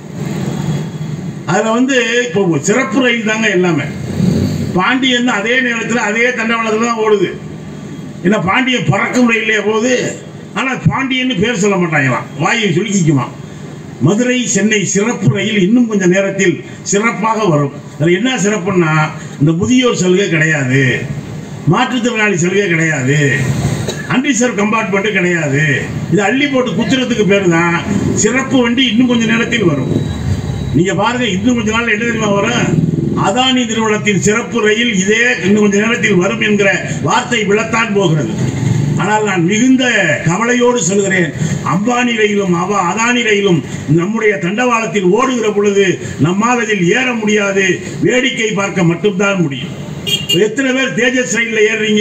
அதில் வந்து இப்போ சிறப்பு ரயில் தாங்க எல்லாமே பாண்டியன் அதே நேரத்தில் அதே தண்டவாளத்தில் தான் ஓடுது என்ன பாண்டியன் பறக்கும் ரயிலே போகுது ஆனால் பாண்டியன்னு பேர் சொல்ல மாட்டாங்களாம் வாயை சுருக்கிக்குமா மதுரை சென்னை சிறப்பு ரயில் இன்னும் கொஞ்சம் நேரத்தில் சிறப்பாக வரும் அதில் என்ன சிறப்புன்னா இந்த முதியோர் சலுகை கிடையாது மாற்றுத்திறனாளி சலுகை கிடையாது அன்ரிசர்வ் கம்பார்ட்மெண்ட் கிடையாது இது அள்ளி போட்டு குத்துறதுக்கு பேர் தான் சிறப்பு வண்டி இன்னும் கொஞ்சம் நேரத்தில் வரும் நீங்க பாருங்க இன்னும் கொஞ்ச நாள் என்ன தெரியுமா வரும் அதானி நிறுவனத்தின் சிறப்பு ரயில் இதே இன்னும் கொஞ்ச நேரத்தில் வரும் என்கிற வார்த்தை விழத்தான் போகிறது ஆனால் நான் மிகுந்த கவலையோடு சொல்கிறேன் அம்பானி ரயிலும் அவ அதானி ரயிலும் நம்முடைய தண்டவாளத்தில் ஓடுகிற பொழுது நம்மால் அதில் ஏற முடியாது வேடிக்கை பார்க்க மட்டும்தான் முடியும் எத்தனை பேர் தேஜஸ் ரயிலில் ஏறுறீங்க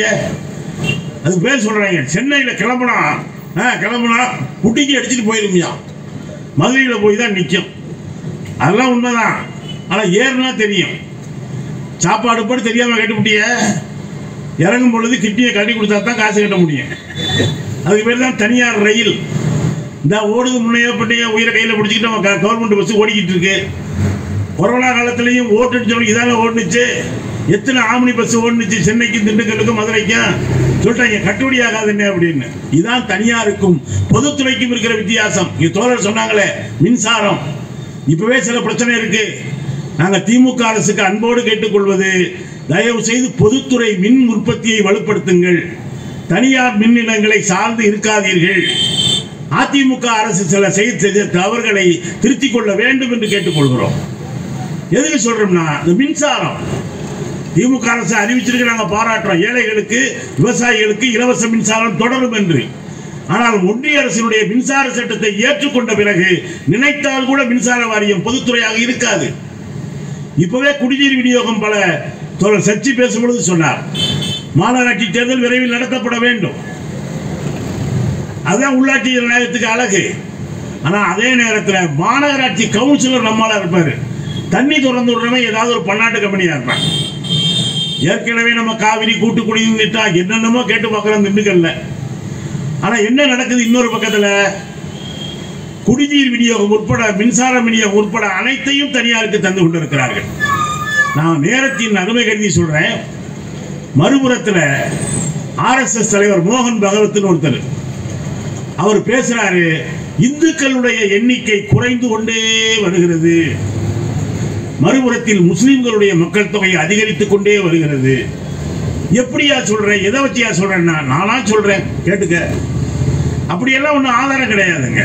அது பேர் சொல்றாங்க சென்னையில் கிளம்புனா ஆ கிளம்புனா குட்டிக்கு அடிச்சுட்டு போயிருமியா மதுரையில் போய் தான் நிற்கும் அதெல்லாம் உண்மைதான் ஆனால் ஏறுனா தெரியும் சாப்பாடு போட்டு தெரியாமல் கட்டுப்பிட்டிய இறங்கும் பொழுது கிட்னியை கட்டி கொடுத்தா தான் காசு கட்ட முடியும் அதுக்கு பேர் தான் தனியார் ரயில் இந்த ஓடுது முன்னையோ பின்னையோ உயிரை கையில் பிடிச்சிக்கிட்டு நம்ம கவர்மெண்ட் பஸ் ஓடிக்கிட்டு இருக்கு கொரோனா காலத்துலேயும் ஓட்டுன்னு சொல்லி இதாங்க ஓடுனுச்சு எத்தனை ஆம்னி பஸ் ஓடுனுச்சு சென்னைக்கும் திண்டுக்கல்லுக்கும் மதுரைக்கும் சொல்லிட்டாங்க கட்டுப்படி ஆகாதுன்னு அப்படின்னு இதான் தனியாருக்கும் பொதுத்துறைக்கும் இருக்கிற வித்தியாசம் இங்க தோழர் சொன்னாங்களே மின்சாரம் இப்பவே சில பிரச்சனை இருக்கு நாங்க திமுக அரசுக்கு அன்போடு கேட்டுக்கொள்வது தயவு செய்து பொதுத்துறை மின் உற்பத்தியை வலுப்படுத்துங்கள் தனியார் மின் நிலையங்களை சார்ந்து இருக்காதீர்கள் அதிமுக அரசு சில செய்த தவறுகளை திருத்திக் கொள்ள வேண்டும் என்று கேட்டுக்கொள்கிறோம் எதுக்கு சொல்றோம்னா இந்த மின்சாரம் திமுக அரசு அறிவிச்சிருக்கு நாங்க பாராட்டுறோம் ஏழைகளுக்கு விவசாயிகளுக்கு இலவச மின்சாரம் தொடரும் என்று ஆனால் ஒன்றிய அரசினுடைய மின்சார சட்டத்தை ஏற்றுக்கொண்ட பிறகு நினைத்தால் கூட மின்சார வாரியம் பொதுத்துறையாக இருக்காது இப்பவே குடிநீர் விநியோகம் பல தோழர் சர்ச்சி பேசும்பொழுது சொன்னார் மாநகராட்சி தேர்தல் விரைவில் நடத்தப்பட வேண்டும் அதுதான் உள்ளாட்சி ஜனநாயகத்துக்கு அழகு ஆனா அதே நேரத்தில் மாநகராட்சி கவுன்சிலர் நம்மளா இருப்பாரு தண்ணி திறந்து விடுறவன் ஏதாவது ஒரு பன்னாட்டு கம்பெனியா இருப்பான் ஏற்கனவே நம்ம காவிரி கூட்டு குடிநீர் திட்டம் என்னென்னமோ கேட்டு பார்க்குறோம் திண்டுக்கல்ல ஆனா என்ன நடக்குது இன்னொரு பக்கத்துல குடிநீர் விநியோகம் உட்பட மின்சார விநியோகம் உட்பட அனைத்தையும் தனியாருக்கு தந்து கொண்டிருக்கிறார்கள் நான் நேரத்தின் அருமை கருதி சொல்றேன் மறுபுறத்தில் ஆர்எஸ்எஸ் தலைவர் மோகன் பகவத்னு ஒருத்தர் அவர் பேசுறாரு இந்துக்களுடைய எண்ணிக்கை குறைந்து கொண்டே வருகிறது மறுபுறத்தில் முஸ்லிம்களுடைய மக்கள் தொகை அதிகரித்துக் கொண்டே வருகிறது எப்படியா சொல்றேன் எதை வச்சியா சொல்றேன்னா நானா சொல்றேன் கேட்டுக்க அப்படியெல்லாம் ஒன்றும் ஆதாரம் கிடையாதுங்க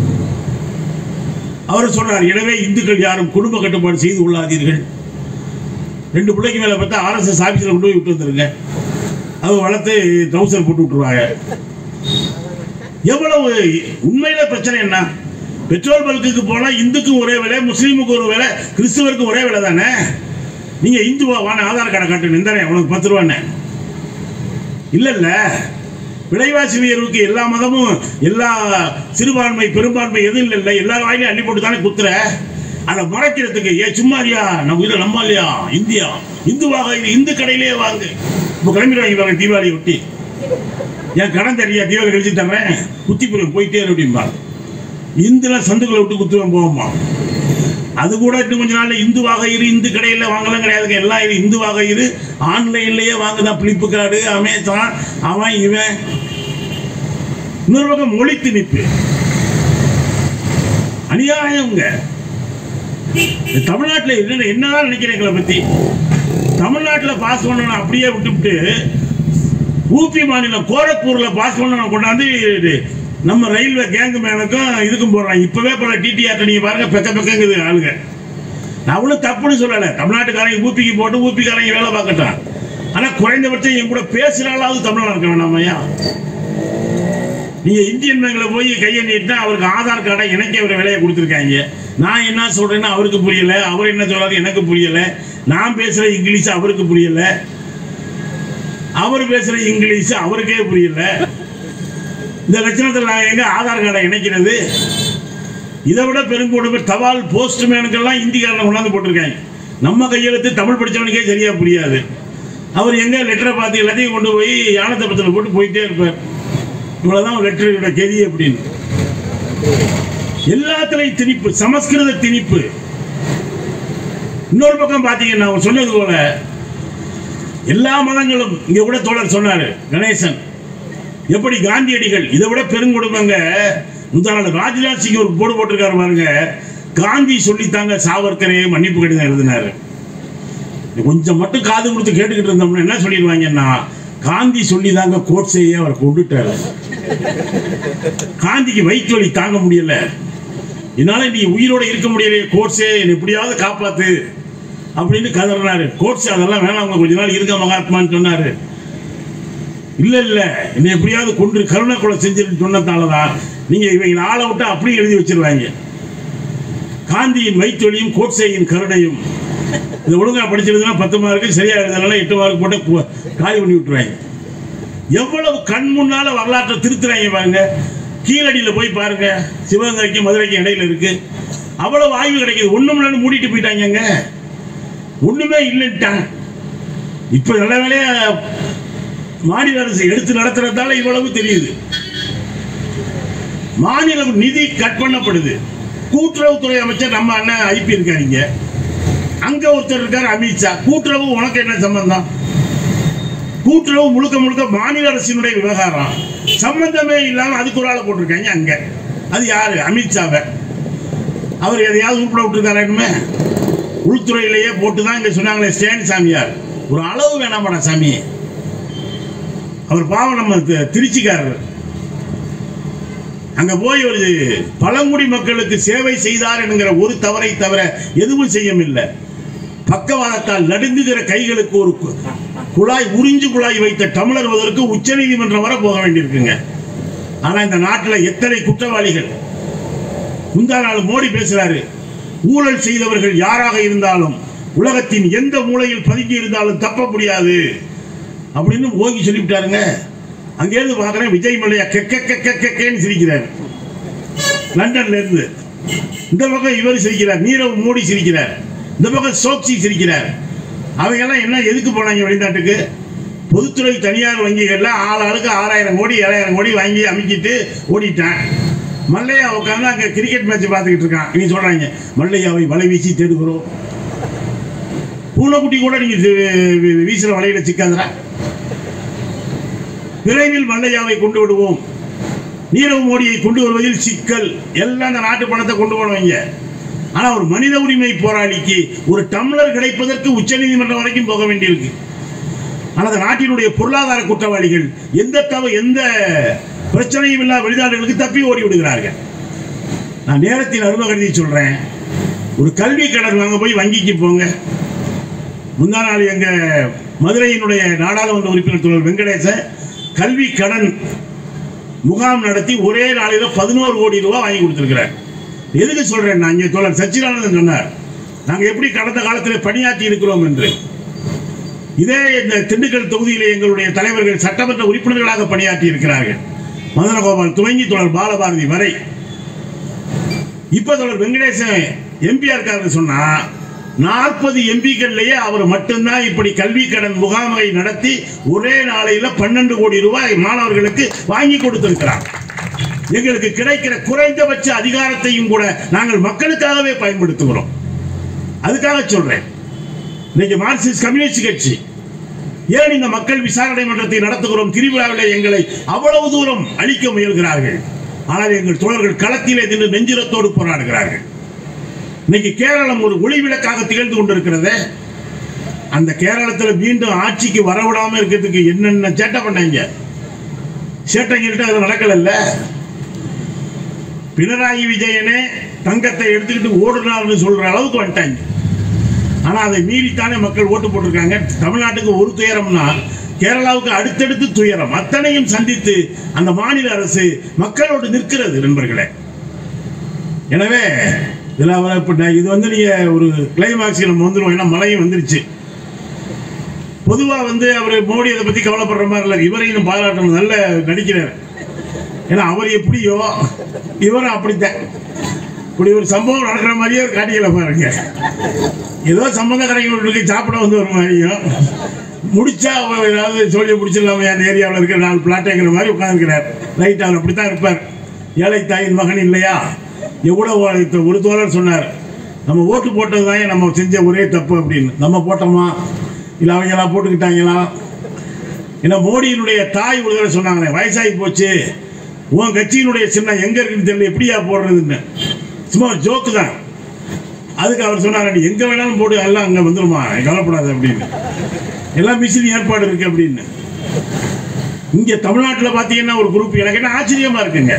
அவர் சொல்றார் எனவே இந்துக்கள் யாரும் குடும்ப கட்டுப்பாடு செய்து கொள்ளாதீர்கள் ரெண்டு பிள்ளைக்கு மேல பார்த்தா ஆர்எஸ்எஸ் ஆபீஸ்ல கொண்டு போய் விட்டு வந்துருங்க அவங்க வளர்த்து ட்ரௌசர் போட்டு விட்டுருவாங்க எவ்வளவு உண்மையில பிரச்சனை என்ன பெட்ரோல் பல்க்குக்கு போனா இந்துக்கும் ஒரே விலை முஸ்லீமுக்கு ஒரு விலை கிறிஸ்துவருக்கும் ஒரே விலை தானே நீங்க இந்துவா வான ஆதார் கார்டை காட்டு நிந்தானே உனக்கு பத்து ரூபான்னு இல்ல இல்ல விலைவாசி உயர்வுக்கு எல்லா மதமும் எல்லா சிறுபான்மை பெரும்பான்மை எதுவும் இல்லை எல்லா வாயிலையும் அள்ளி போட்டு தானே குத்துற அதை மறைக்கிறதுக்கு ஏ சும்மாரியா நம்ம இதில் நம்ம இல்லையா இந்தியா இந்துவாக இது இந்து கடையிலே வாங்கு இப்போ கிளம்பிடுவாங்க பாருங்க தீபாவளி ஒட்டி என் கடன் தெரியா தீபாவளி கழிச்சு தர்றேன் குத்தி போய் போயிட்டே இரு அப்படிம்பாங்க இந்துல சந்துக்களை விட்டு குத்துவேன் போவோமா அது கூட இன்னும் கொஞ்ச நாள்ல இந்துவாக இரு இந்து கடையில் வாங்கலாம் கிடையாதுங்க எல்லாம் இது இந்துவாக இரு ஆன்லைன்லயே வாங்குதான் பிளிப்புக்கார்டு அமேசான் அவன் இவன் இன்னொரு பக்கம் மொழி திணிப்பு அநியாயம்ங்க இந்த தமிழ்நாட்டுல என்ன என்னதான் நினைக்கிறேன் எங்களை பத்தி தமிழ்நாட்டுல பாஸ் பண்ணணும் அப்படியே விட்டுவிட்டு ஊபி மாநிலம் கோரக்பூர்ல பாஸ் பண்ணணும் கொண்டாந்து இது நம்ம ரயில்வே கேங்கு மேனுக்கும் இதுக்கும் போடுறாங்க இப்பவே பல டிடிஆர் நீங்க பாருங்க பெக்க பெக்கங்குது ஆளுங்க நான் அவ்வளவு தப்புன்னு சொல்லலை தமிழ்நாட்டுக்காரங்க ஊப்பிக்கு போட்டு ஊப்பிக்காரங்க வேலை பார்க்கட்டும் ஆனா குறைந்தபட்சம் என் கூட பேசுறாளாவது தமிழ்நாடு இருக்க வேணாமையா நீங்க இந்தியன் பேங்க்ல போய் கையை நீட்டினா அவருக்கு ஆதார் கார்டை இணைக்க ஒரு விலையை கொடுத்துருக்காங்க நான் என்ன சொல்றேன்னா அவருக்கு புரியல அவர் என்ன சொல்றாரு எனக்கு புரியல நான் பேசுற இங்கிலீஷ் அவருக்கு புரியல அவர் பேசுற இங்கிலீஷ் அவருக்கே புரியல இந்த லட்சணத்தில் நான் எங்க ஆதார் கார்டை இணைக்கிறது இதை விட பெருங்கொடுமை தபால் போஸ்ட்மேனுக்கெல்லாம் இந்திக்காரனை கொண்டாந்து போட்டிருக்காங்க நம்ம கையெழுத்து தமிழ் படிச்சவனுக்கே சரியா புரியாது அவர் எங்க லெட்டரை பார்த்து எல்லாத்தையும் கொண்டு போய் யானத்தை பத்தில போட்டு போயிட்டே இருப்பார் இவ்வளவுதான் லெட்டரோட கெதி அப்படின்னு எல்லாத்துலயும் திணிப்பு சமஸ்கிருத திணிப்பு இன்னொரு பக்கம் பாத்தீங்கன்னா அவர் சொன்னது போல எல்லா மதங்களும் இங்க கூட தோழர் சொன்னாரு கணேசன் எப்படி காந்தியடிகள் இதை விட பெருங்கொடுமைங்க முந்தாள் ராஜ்நாத் சிங் ஒரு போடு போட்டிருக்காரு பாருங்க காந்தி சொல்லித்தாங்க சாவர்கரே மன்னிப்பு கடிதம் எழுதினாரு கொஞ்சம் மட்டும் காது கொடுத்து கேட்டுக்கிட்டு இருந்தோம்னா என்ன சொல்லிடுவாங்கன்னா காந்தி சொல்லிதாங்க கோட்ஸையே அவர் கொண்டுட்டாரு காந்திக்கு வயிற்று வலி தாங்க முடியல என்னால நீ உயிரோட இருக்க முடியலையே கோட்ஸே என்னை எப்படியாவது காப்பாத்து அப்படின்னு கதறினாரு கோட்ஸ் அதெல்லாம் வேணாம் அவங்க கொஞ்ச நாள் இருக்க மகாத்மான்னு சொன்னாரு இல்ல இல்ல என்னை எப்படியாவது கொண்டு கருணை கொலை செஞ்சுன்னு சொன்னதாலதான் நீங்க இவங்க ஆளை விட்டு அப்படியே எழுதி வச்சிருவாங்க காந்தியின் வயிற்றொலியும் கோட்சேயின் கருணையும் இது ஒழுங்கா படிச்சிருந்தா பத்து மார்க்கு சரியா எழுதலாம் எட்டு மார்க் போட்டு கு- காலி பண்ணி விட்டுருவாங்க எவ்வளவு கண் முன்னால வரலாற்றை திருத்துறாங்க பாருங்க கீழடியில போய் பாருங்க சிவகங்கைக்கும் மதுரைக்கும் இடையில இருக்கு அவ்வளவு ஆய்வு கிடைக்குது ஒண்ணும் இல்லைன்னு மூடிட்டு போயிட்டாங்கங்க ஒண்ணுமே இல்லைன்ட்டாங்க இப்ப நல்ல வேலையா மாநில அரசு எடுத்து நடத்துறதால இவ்வளவு தெரியுது மாநில நிதி கட் பண்ணப்படுது கூட்டுறவுத்துறை அமைச்சர் நம்ம அண்ணன் ஐபி இருக்காருங்க அங்க ஒருத்தர் இருக்காரு அமித்ஷா கூட்டுறவு உனக்கு என்ன சம்பந்தம் கூட்டுறவு முழுக்க முழுக்க மாநில அரசினுடைய விவகாரம் சம்பந்தமே இல்லாம அதுக்கு ஒரு ஆளை போட்டிருக்காங்க அங்க அது யாரு அமித்ஷாவை அவர் எதையாவது உருப்பட விட்டுருக்காருன்னு உள்துறையிலேயே போட்டு தான் இங்க சொன்னாங்களே ஸ்டேன் சாமியார் ஒரு அளவு வேணாமாடா சாமி அவர் பாவம் நம்ம தி- திருச்சிக்காரர் அங்க போய் ஒரு பழங்குடி மக்களுக்கு சேவை செய்தார் என்கிற ஒரு தவறை தவிர எதுவும் செய்யவில்லை பக்கவாதத்தால் நடுங்குகிற கைகளுக்கு ஒரு கு- குழாய் உறிஞ்சு குழாய் வைத்த தமிழர் வருவதற்கு உச்சநீதிமன்றம் வரை போக வேண்டியிருக்குங்க ஆனா இந்த நாட்டில் எத்தனை குற்றவாளிகள் முந்தா நாள் மோடி பேசுறாரு ஊழல் செய்தவர்கள் யாராக இருந்தாலும் உலகத்தின் எந்த மூலையில் பதுங்கி இருந்தாலும் தப்ப முடியாது அப்படின்னு ஓங்கி சொல்லிவிட்டாருங்க அங்கேருந்து பார்க்குறேன் விஜய் மல்லையா கெக்க கெக்க கெக்கேன்னு சிரிக்கிறார் லண்டன்ல இருந்து இந்த பக்கம் இவர் சிரிக்கிறார் நீரவ் மோடி சிரிக்கிறார் இந்த பக்கம் சோக்சி சிரிக்கிறார் அவங்க எல்லாம் என்ன எதுக்கு போனாங்க வெளிநாட்டுக்கு பொதுத்துறை தனியார் வங்கிகள்ல ஆள் ஆளுக்கு ஆறாயிரம் கோடி ஏழாயிரம் கோடி வாங்கி அமைக்கிட்டு ஓடிட்டான் மல்லையா உட்காந்து அங்க கிரிக்கெட் மேட்ச் பார்த்துக்கிட்டு இருக்கான் நீ சொல்றாங்க மல்லையாவை வலை வீசி தேடுகிறோம் பூனைக்குட்டி கூட நீங்க வி- வி- வீசுற வலையில சிக்காதரா விரைவில் மல்லையாவை கொண்டு விடுவோம் நீரவ் மோடியை கொண்டு வருவதில் சிக்கல் எல்லாம் அந்த நாட்டு பணத்தை கொண்டு போனவங்க ஆனா ஒரு மனித உரிமை போராளிக்கு ஒரு டம்ளர் கிடைப்பதற்கு உச்சநீதிமன்றம் வரைக்கும் போக வேண்டியிருக்கு ஆனா அந்த நாட்டினுடைய பொருளாதார குற்றவாளிகள் எந்த தவ எந்த பிரச்சனையும் இல்லாத வெளிநாடுகளுக்கு தப்பி ஓடி விடுகிறார்கள் நான் நேரத்தின் அருமை கருதி சொல்றேன் ஒரு கல்வி கடன் வாங்க போய் வங்கிக்கு போங்க முந்தா நாள் எங்க மதுரையினுடைய நாடாளுமன்ற உறுப்பினர் தோழர் வெங்கடேசன் கல்வி கடன் முகாம் நடத்தி ஒரே நாளில பதினோரு கோடி ரூபாய் வாங்கி கொடுத்திருக்கிறார் எதுக்கு சொல்றேன் நான் இங்கே தோழர் சச்சிதானந்தன் சொன்னார் நாங்க எப்படி கடந்த காலத்தில் பணியாற்றி இருக்கிறோம் என்று இதே இந்த திண்டுக்கல் தொகுதியிலே எங்களுடைய தலைவர்கள் சட்டமன்ற உறுப்பினர்களாக பணியாற்றி இருக்கிறார்கள் மதனகோபால் துவங்கி தொடர் பாலபாரதி வரை இப்ப தொடர் வெங்கடேசன் எம்பியா இருக்காருன்னு சொன்னா நாற்பது எம்பிக்கள்லயே அவர் மட்டும்தான் இப்படி கல்வி கடன் முகாமை நடத்தி ஒரே நாளையில பன்னெண்டு கோடி ரூபாய் மாணவர்களுக்கு வாங்கி கொடுத்திருக்கிறார் எங்களுக்கு கிடைக்கிற குறைந்தபட்ச அதிகாரத்தையும் கூட நாங்கள் மக்களுக்காகவே பயன்படுத்துகிறோம் அதுக்காக சொல்றேன் இன்னைக்கு மார்க்சிஸ்ட் கம்யூனிஸ்ட் கட்சி ஏன் இந்த மக்கள் விசாரணை மன்றத்தை நடத்துகிறோம் திருவிழாவிலே எங்களை அவ்வளவு தூரம் அழிக்க முயல்கிறார்கள் ஆனால் எங்கள் தோழர்கள் களத்திலே நின்று நெஞ்சிரத்தோடு போராடுகிறார்கள் இன்னைக்கு கேரளம் ஒரு ஒளிவிளக்காக திகழ்ந்து கொண்டிருக்கிறதே அந்த கேரளத்தில் மீண்டும் ஆட்சிக்கு வரவிடாம இருக்கிறதுக்கு என்னென்ன சேட்டை பண்ணாங்க சேட்டைங்கள்ட்ட அது நடக்கலல்ல பினராயி விஜயனே தங்கத்தை எடுத்துக்கிட்டு ஓடுனார்னு சொல்ற அளவுக்கு வந்துட்டாங்க ஆனா அதை மீறித்தானே மக்கள் ஓட்டு போட்டிருக்காங்க தமிழ்நாட்டுக்கு ஒரு துயரம்னா கேரளாவுக்கு அடுத்தடுத்து துயரம் அத்தனையும் சந்தித்து அந்த மாநில அரசு மக்களோடு நிற்கிறது நண்பர்களே எனவே இதில் அவர் இப்போ நான் இது வந்து நீங்கள் ஒரு கிளைமாக்ஸ் நம்ம வந்துடுவோம் ஏன்னா மழையும் வந்துருச்சு பொதுவாக வந்து அவர் மோடி அதை பற்றி கவலைப்படுற மாதிரி இல்லை இவரையும் பாராட்டணும் நல்ல நடிக்கிறார் ஏன்னா அவர் எப்படியோ இவரும் அப்படித்தான் இப்படி ஒரு சம்பவம் நடக்கிற மாதிரியே ஒரு காட்டிக்கல பாருங்க ஏதோ சம்பந்த கடைகளுக்கு சாப்பிட வந்து ஒரு மாதிரியும் முடிச்சா அவ ஏதாவது சோழியை பிடிச்சிடலாமே அந்த ஏரியாவில் இருக்கிற நாலு பிளாட்டுங்கிற மாதிரி உட்காந்துருக்கிறார் ரைட் அவர் அப்படி தான் இருப்பார் ஏழை தாயின் மகன் இல்லையா எவ்வளோ ஒரு- ஒரு தோழர் சொன்னார் நம்ம ஓட்டு போட்டது தான் நம்ம செஞ்ச ஒரே தப்பு அப்படின்னு நம்ம போட்டோமா இல்லை அவங்களா போட்டுக்கிட்டாங்களா ஏன்னா மோடியினுடைய தாய் ஒரு தடவை சொன்னாங்களே வயசாகி போச்சு உன் கட்சியினுடைய சின்னம் எங்க இருக்குன்னு தெரியல எப்படியா போடுறதுன்னு சும்மா ஒரு ஜோக்கு தான் அதுக்கு அவர் சொன்னார் நீ எங்க வேணாலும் போடு எல்லாம் அங்க வந்துருமா கவலைப்படாத அப்படின்னு எல்லாம் மிஷின் ஏற்பாடு இருக்கு அப்படின்னு இங்க தமிழ்நாட்டில் பார்த்தீங்கன்னா ஒரு குரூப் எனக்கு என்ன ஆச்சரியமா இருக்குங்க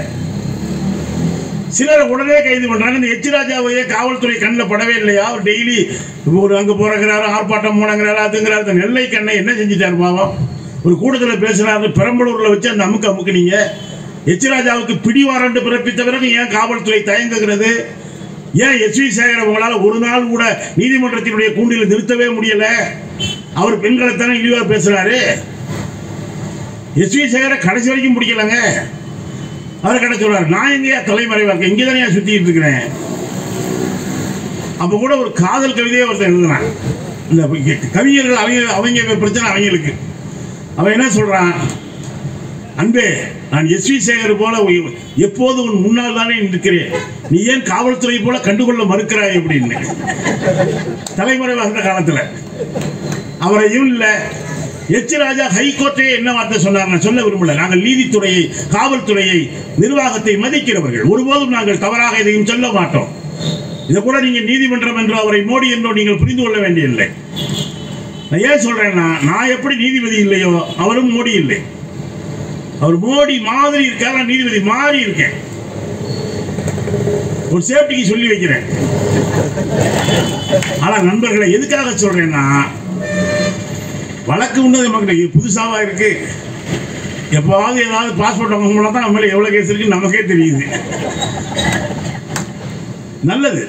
சிலர் உடனே கைது பண்றாங்க இந்த எச் ராஜாவையே காவல்துறை கண்ணில் படவே இல்லையா அவர் டெய்லி ஒரு அங்க போறங்கிறாரு ஆர்ப்பாட்டம் போனங்கிறாரு அதுங்கிறாரு இந்த நெல்லை கண்ணை என்ன செஞ்சிட்டாரு பாவம் ஒரு கூட்டத்தில் பேசுறாரு பெரம்பலூர்ல வச்சு அந்த அமுக்கு அமுக்குனீங்க எச் ராஜாவுக்கு பிடி வாரண்ட் பிறப்பித்த பிறகு ஏன் காவல்துறை தயங்குகிறது ஏன் எஸ் வி சேகர் உங்களால் ஒரு நாள் கூட நீதிமன்றத்தினுடைய கூண்டில் நிறுத்தவே முடியல அவர் பெண்களை தானே இழிவா பேசுறாரு எஸ் வி சேகரை கடைசி வரைக்கும் பிடிக்கலங்க அவர் கடை சொல்றாரு நான் எங்கேயா தலைமறைவா இருக்கேன் இங்கே தானே சுத்திட்டு இருக்கிறேன் அப்போ கூட ஒரு காதல் கவிதையை ஒருத்தன் எழுதுனான் இந்த கவிஞர்கள் அவங்க அவங்க பிரச்சனை அவங்களுக்கு அவன் என்ன சொல்றான் அன்பே நான் எஸ் வி சேகர் போல உய்- எப்போது உன் முன்னால் தானே நிற்கிறேன் நீ ஏன் காவல்துறை போல கண்டுகொள்ள மறுக்கிறாய் அப்படின்னு தலைமறைவாக காலத்துல அவரையும் இல்ல எச் ராஜா ஹைகோர்ட்டே என்ன வார்த்தை சொன்னார் நான் சொல்ல விரும்பல நாங்கள் நீதித்துறையை காவல்துறையை நிர்வாகத்தை மதிக்கிறவர்கள் ஒருபோதும் நாங்கள் தவறாக எதையும் சொல்ல மாட்டோம் இதை கூட நீங்க நீதிமன்றம் என்றோ அவரை மோடி என்றோ நீங்கள் புரிந்து கொள்ள வேண்டியதில்லை நான் ஏன் சொல்றேன்னா நான் எப்படி நீதிபதி இல்லையோ அவரும் மோடி இல்லை அவர் மோடி மாதிரி இருக்கார் நான் நீதிபதி மாறி இருக்கேன் ஒரு சேஃப்டிக்கு சொல்லி வைக்கிறேன் ஆனா நண்பர்களை எதுக்காக சொல்றேன்னா வழக்கு உண்டு நமக்கு இது புதுசாவா இருக்கு எப்போவாவது ஏதாவது பாஸ்போர்ட் வாங்க போனா தான் நம்ம மேல எவ்வளவு கேஸ் இருக்குன்னு நமக்கே தெரியுது நல்லது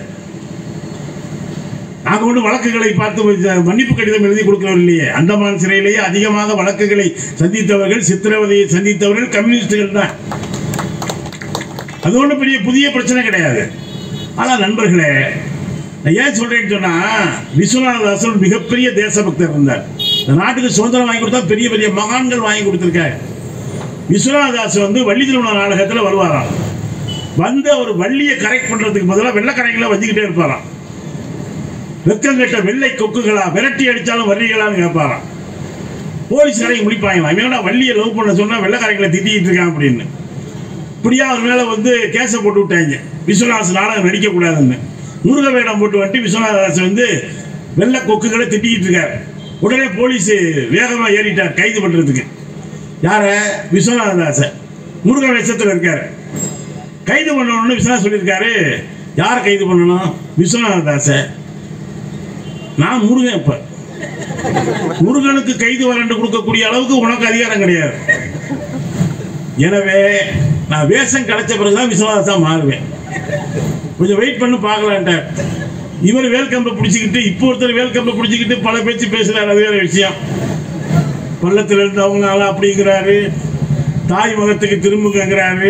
நாங்கள் ஒன்று வழக்குகளை பார்த்து வச்ச- மன்னிப்பு கடிதம் எழுதி கொடுக்கிறோம் இல்லையே அந்தமான் சிறையிலேயே அதிகமாக வழக்குகளை சந்தித்தவர்கள் சித்திரவதையை சந்தித்தவர்கள் கம்யூனிஸ்டுகள் தான் அது ஒன்றும் பெரிய புதிய பிரச்சனை கிடையாது ஆனால் நண்பர்களே நான் ஏன் சொல்றேன்னு சொன்னா விஸ்வநாததாசன் ஒரு மிகப்பெரிய தேசபக்தர் இருந்தார் இந்த நாட்டுக்கு சுதந்திரம் வாங்கி கொடுத்தா பெரிய பெரிய மகான்கள் வாங்கி கொடுத்துருக்காரு விஸ்வநாததாஸ் வந்து வள்ளி திருமண நாடகத்தில் வருவாராம் வந்து அவர் வள்ளியை கரெக்ட் பண்றதுக்கு பதிலாக வெள்ளக்கரைகளை வச்சுக்கிட்டே இருப்பாராம் வெக்கம் கெட்ட வெள்ளை கொக்குகளா விரட்டி அடிச்சாலும் வர்றீங்களான்னு கேட்பாராம் போலீஸ்காரையும் முடிப்பாங்களாம் இவனா வள்ளியை லவ் பண்ண சொன்னா வெள்ளக்காரங்களை திட்டிக்கிட்டு இருக்கான் அப்படின்னு இப்படியா அவர் மேல வந்து கேஸை போட்டு விட்டாங்க விஸ்வநாதன் நாடகம் நடிக்க கூடாதுன்னு முருக வேடம் போட்டு வந்துட்டு விஸ்வநாதாஸ் வந்து வெள்ளை கொக்குகளை திட்டிக்கிட்டு இருக்காரு உடனே போலீஸ் வேகமா ஏறிட்டார் கைது பண்றதுக்கு யார விஸ்வநாததாச முருக வேஷத்துல இருக்காரு கைது பண்ணணும்னு விஸ்வநாத் சொல்லியிருக்காரு யாரை கைது பண்ணணும் விஸ்வநாததாச நான் முருகன் இப்ப முருகனுக்கு கைது வரண்டு கொடுக்கக்கூடிய அளவுக்கு உனக்கு அதிகாரம் கிடையாது எனவே நான் வேஷம் கிடைச்ச பிறகுதான் விஸ்வநாதா மாறுவேன் கொஞ்சம் வெயிட் பண்ணி பார்க்கலான்ட்டார் இவர் வேல்கம்பை பிடிச்சிக்கிட்டு இப்போ ஒருத்தர் வேல்கம்பை பிடிச்சிக்கிட்டு பல பேச்சு பேசுறாரு அது வேற விஷயம் பள்ளத்தில் இருந்தவங்களால அப்படிங்கிறாரு தாய் மகத்துக்கு திரும்புங்கிறாரு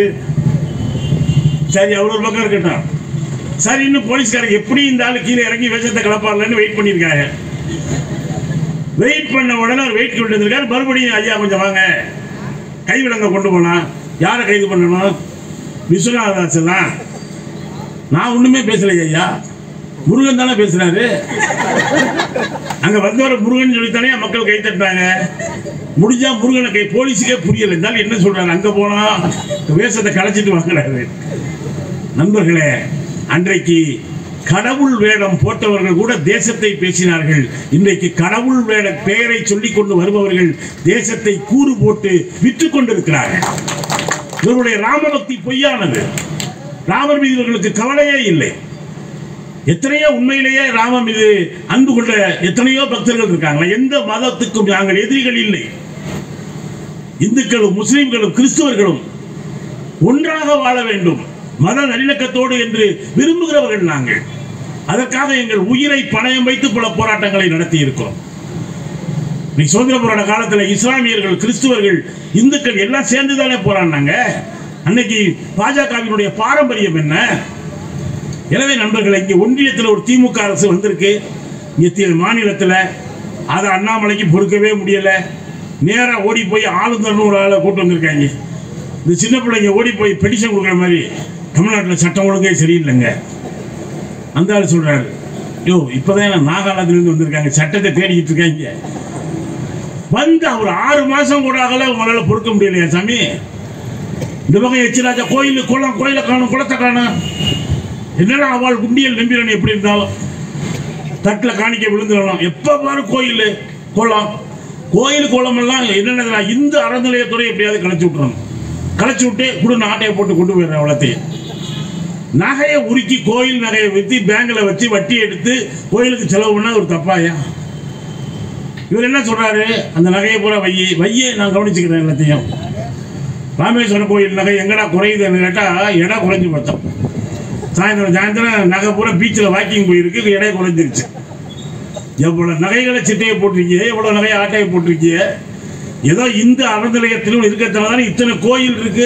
சரி அவர் ஒரு பக்கம் இருக்கட்டும் சரி இன்னும் போலீஸ்காரங்க எப்படி இந்த ஆளு கீழே இறங்கி விஷத்தை கிளப்பார்லன்னு வெயிட் பண்ணியிருக்காங்க வெயிட் பண்ண உடனே அவர் வெயிட் கொண்டு வந்திருக்காரு மறுபடியும் ஐயா கொஞ்சம் வாங்க கைவிலங்க கொண்டு போனா யாரை கைது பண்ணணும் விஸ்வநாதாசன் தான் நான் ஒண்ணுமே பேசலையே ஐயா முருகன் தானே பேசுறாரு அங்க வந்தவரை முருகன் சொல்லித்தானே மக்கள் கை தட்டுறாங்க முடிஞ்சா முருகனை கை போலீஸுக்கே புரியல இருந்தாலும் என்ன சொல்றாரு அங்க போனா வேஷத்தை கலைச்சிட்டு வாங்குறாரு நண்பர்களே அன்றைக்கு கடவுள் வேடம் போட்டவர்கள் கூட தேசத்தை பேசினார்கள் இன்றைக்கு கடவுள் வேட பெயரை சொல்லிக் கொண்டு வருபவர்கள் தேசத்தை கூறு போட்டு விற்று கொண்டிருக்கிறார்கள் இவருடைய ராமபக்தி பொய்யானது ராமர் மீது இவர்களுக்கு கவலையே இல்லை எத்தனையோ உண்மையிலேயே ராமன் மீது அன்பு கொண்ட எத்தனையோ பக்தர்கள் இருக்காங்க எந்த மதத்துக்கும் நாங்கள் எதிரிகள் இல்லை இந்துக்களும் முஸ்லிம்களும் கிறிஸ்துவர்களும் ஒன்றாக வாழ வேண்டும் மத நல்லிணக்கத்தோடு என்று விரும்புகிறவர்கள் நாங்கள் அதற்காக எங்கள் உயிரை பணயம் வைத்து பல போராட்டங்களை நடத்தி இருக்கிறோம் நீ சுதந்திர போராட்ட காலத்தில் இஸ்லாமியர்கள் கிறிஸ்துவர்கள் இந்துக்கள் எல்லாம் சேர்ந்து தானே போராடினாங்க அன்னைக்கு பாஜகவினுடைய பாரம்பரியம் என்ன எனவே நண்பர்களே இங்கே ஒன்றியத்தில் ஒரு திமுக அரசு வந்திருக்கு இங்கே மாநிலத்தில் அதை அண்ணாமலைக்கு பொறுக்கவே முடியல நேராக ஓடி போய் ஆளுநர்னு ஒரு ஆளை கூட்டு வந்திருக்காங்க இந்த சின்ன பிள்ளைங்க ஓடி போய் பெடிஷன் கொடுக்குற மாதிரி தமிழ்நாட்டில் சட்டம் ஒழுங்கே சரியில்லைங்க அந்த ஆள் சொல்றாரு யோ இப்போதான் நான் நாகாலாந்துலேருந்து வந்திருக்காங்க சட்டத்தை தேடிக்கிட்டு இருக்காங்க வந்து அவர் ஆறு மாசம் கூட ஆகல உங்களால பொறுக்க முடியலையா சாமி இந்த பக்கம் எச்சிராஜா கோயில் குளம் கோயிலை காணும் குளத்தை காணும் என்னடா அவள் குண்டியல் நம்பிரன் எப்படி இருந்தாலும் தட்டில் காணிக்க விழுந்துடணும் எப்போ பாரு கோயில் குளம் கோயில் குளம் எல்லாம் என்னென்ன இந்து அறநிலையத்துறை எப்படியாவது கலைச்சு விட்டுறணும் கலைச்சு விட்டு குடு ஆட்டையை போட்டு கொண்டு போயிடுறேன் அவ்வளோத்தையும் நகையை உருக்கி கோயில் நகையை விற்று பேங்கில் வச்சு வட்டி எடுத்து கோயிலுக்கு செலவு பண்ணா ஒரு தப்பாயா இவர் என்ன சொல்றாரு அந்த நகையை பூரா வையி வையே நான் கவனிச்சுக்கிறேன் எல்லாத்தையும் ராமேஸ்வரம் கோயில் நகை எங்கடா குறையுதுன்னு கேட்டால் இடம் குறைஞ்சு பார்த்தோம் சாயந்தரம் சாயந்தரம் நகை பூரா பீச்சில் வாக்கிங் போயிருக்கு இடம் குறைஞ்சிருச்சு எவ்வளோ நகைகளை சிட்டையை போட்டிருக்கீங்க எவ்வளோ நகையை ஆட்டையை போட்டிருக்கீங்க ஏதோ இந்த அறநிலையத்திலும் இருக்கிறதுனால தானே இத்தனை கோயில் இருக்கு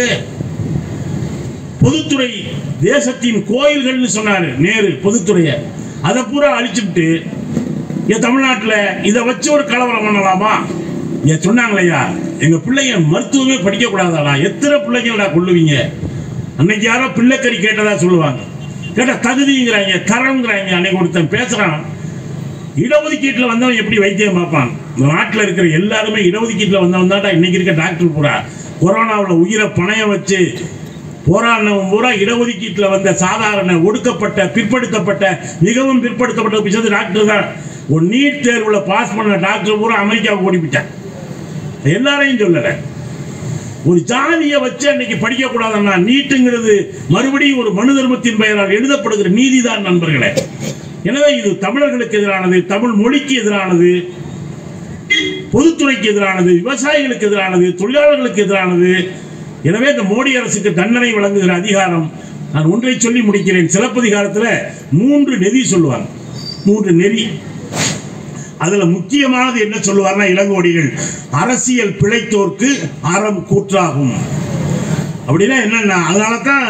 பொதுத்துறை தேசத்தின் கோயில்கள்னு சொன்னாரு நேரு பொதுத்துறையை அதை பூரா அழிச்சுட்டு என் தமிழ்நாட்டில் இதை வச்சு ஒரு கலவரம் பண்ணலாமா ஏன் சொன்னாங்களையா எங்க பிள்ளைங்க மருத்துவமே படிக்க கூடாதாடா எத்தனை பிள்ளைங்களடா கொள்ளுவீங்க அன்னைக்கு யாரோ பிள்ளைக்கறி கேட்டதா சொல்லுவாங்க கேட்டா தகுதிங்கிறாங்க தரம்ங்கிறாங்க அன்னைக்கு ஒருத்தன் பேசுறான் இடஒதுக்கீட்டில் வந்தவன் எப்படி வைத்தியம் பார்ப்பான் இந்த நாட்டில் இருக்கிற எல்லாருமே இடஒதுக்கீட்டில் வந்தவன் தான்டா இன்னைக்கு இருக்க டாக்டர் பூரா கொரோனாவில் உயிரை பணைய வச்சு போராடினவன் பூரா இடஒதுக்கீட்டில் வந்த சாதாரண ஒடுக்கப்பட்ட பிற்படுத்தப்பட்ட மிகவும் பிற்படுத்தப்பட்ட பிசது டாக்டர் தான் ஒரு நீட் தேர்வில் பாஸ் பண்ண டாக்டர் பூரா அமெரிக்காவுக்கு ஓடிவிட்டேன் எல்லாரையும் சொல்லலை ஒரு ஜாதியை வச்சு அன்னைக்கு படிக்க கூடாதுன்னா நீட்டுங்கிறது மறுபடியும் ஒரு மனு தர்மத்தின் பெயரால் எழுதப்படுகிற நீதிதான் நண்பர்களே எனவே இது தமிழர்களுக்கு எதிரானது தமிழ் மொழிக்கு எதிரானது பொதுத்துறைக்கு எதிரானது விவசாயிகளுக்கு எதிரானது தொழிலாளர்களுக்கு எதிரானது எனவே இந்த மோடி அரசுக்கு தண்டனை வழங்குகிற அதிகாரம் நான் ஒன்றை சொல்லி முடிக்கிறேன் சிலப்பதிகாரத்தில் மூன்று நெறி சொல்லுவாங்க மூன்று நெறி அதுல முக்கியமானது என்ன சொல்லுவார்னா இளங்கோடிகள் அரசியல் பிழைத்தோர்க்கு அறம் கூற்றாகும் அப்படின்னா என்னன்னா அதனால தான்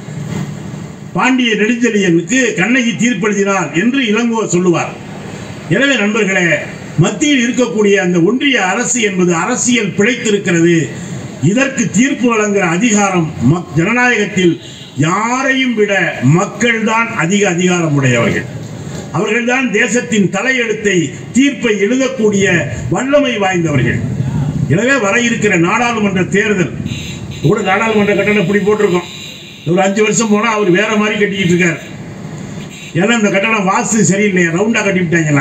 பாண்டிய நெடுஞ்செழியனுக்கு கண்ணகி தீர்ப்பெழுதினார் என்று இளங்கோ சொல்லுவார் எனவே நண்பர்களே மத்தியில் இருக்கக்கூடிய அந்த ஒன்றிய அரசு என்பது அரசியல் பிழைத்திருக்கிறது இதற்கு தீர்ப்பு வழங்குகிற அதிகாரம் மக்- ஜனநாயகத்தில் யாரையும் விட மக்கள்தான் அதிக அதிகாரம் உடையவர்கள் அவர்கள்தான் தேசத்தின் தலையெழுத்தை தீர்ப்பை எழுதக்கூடிய வல்லமை வாய்ந்தவர்கள் எனவே வர இருக்கிற நாடாளுமன்ற தேர்தல் கூட நாடாளுமன்ற கட்டணம் இப்படி போட்டிருக்கோம் ஒரு அஞ்சு வருஷம் போனா அவர் வேற மாதிரி கட்டிக்கிட்டு இருக்காரு ஏன்னா இந்த கட்டணம் வாஸ்து சரியில்லையா ரவுண்டா கட்டிவிட்டாங்கன்னா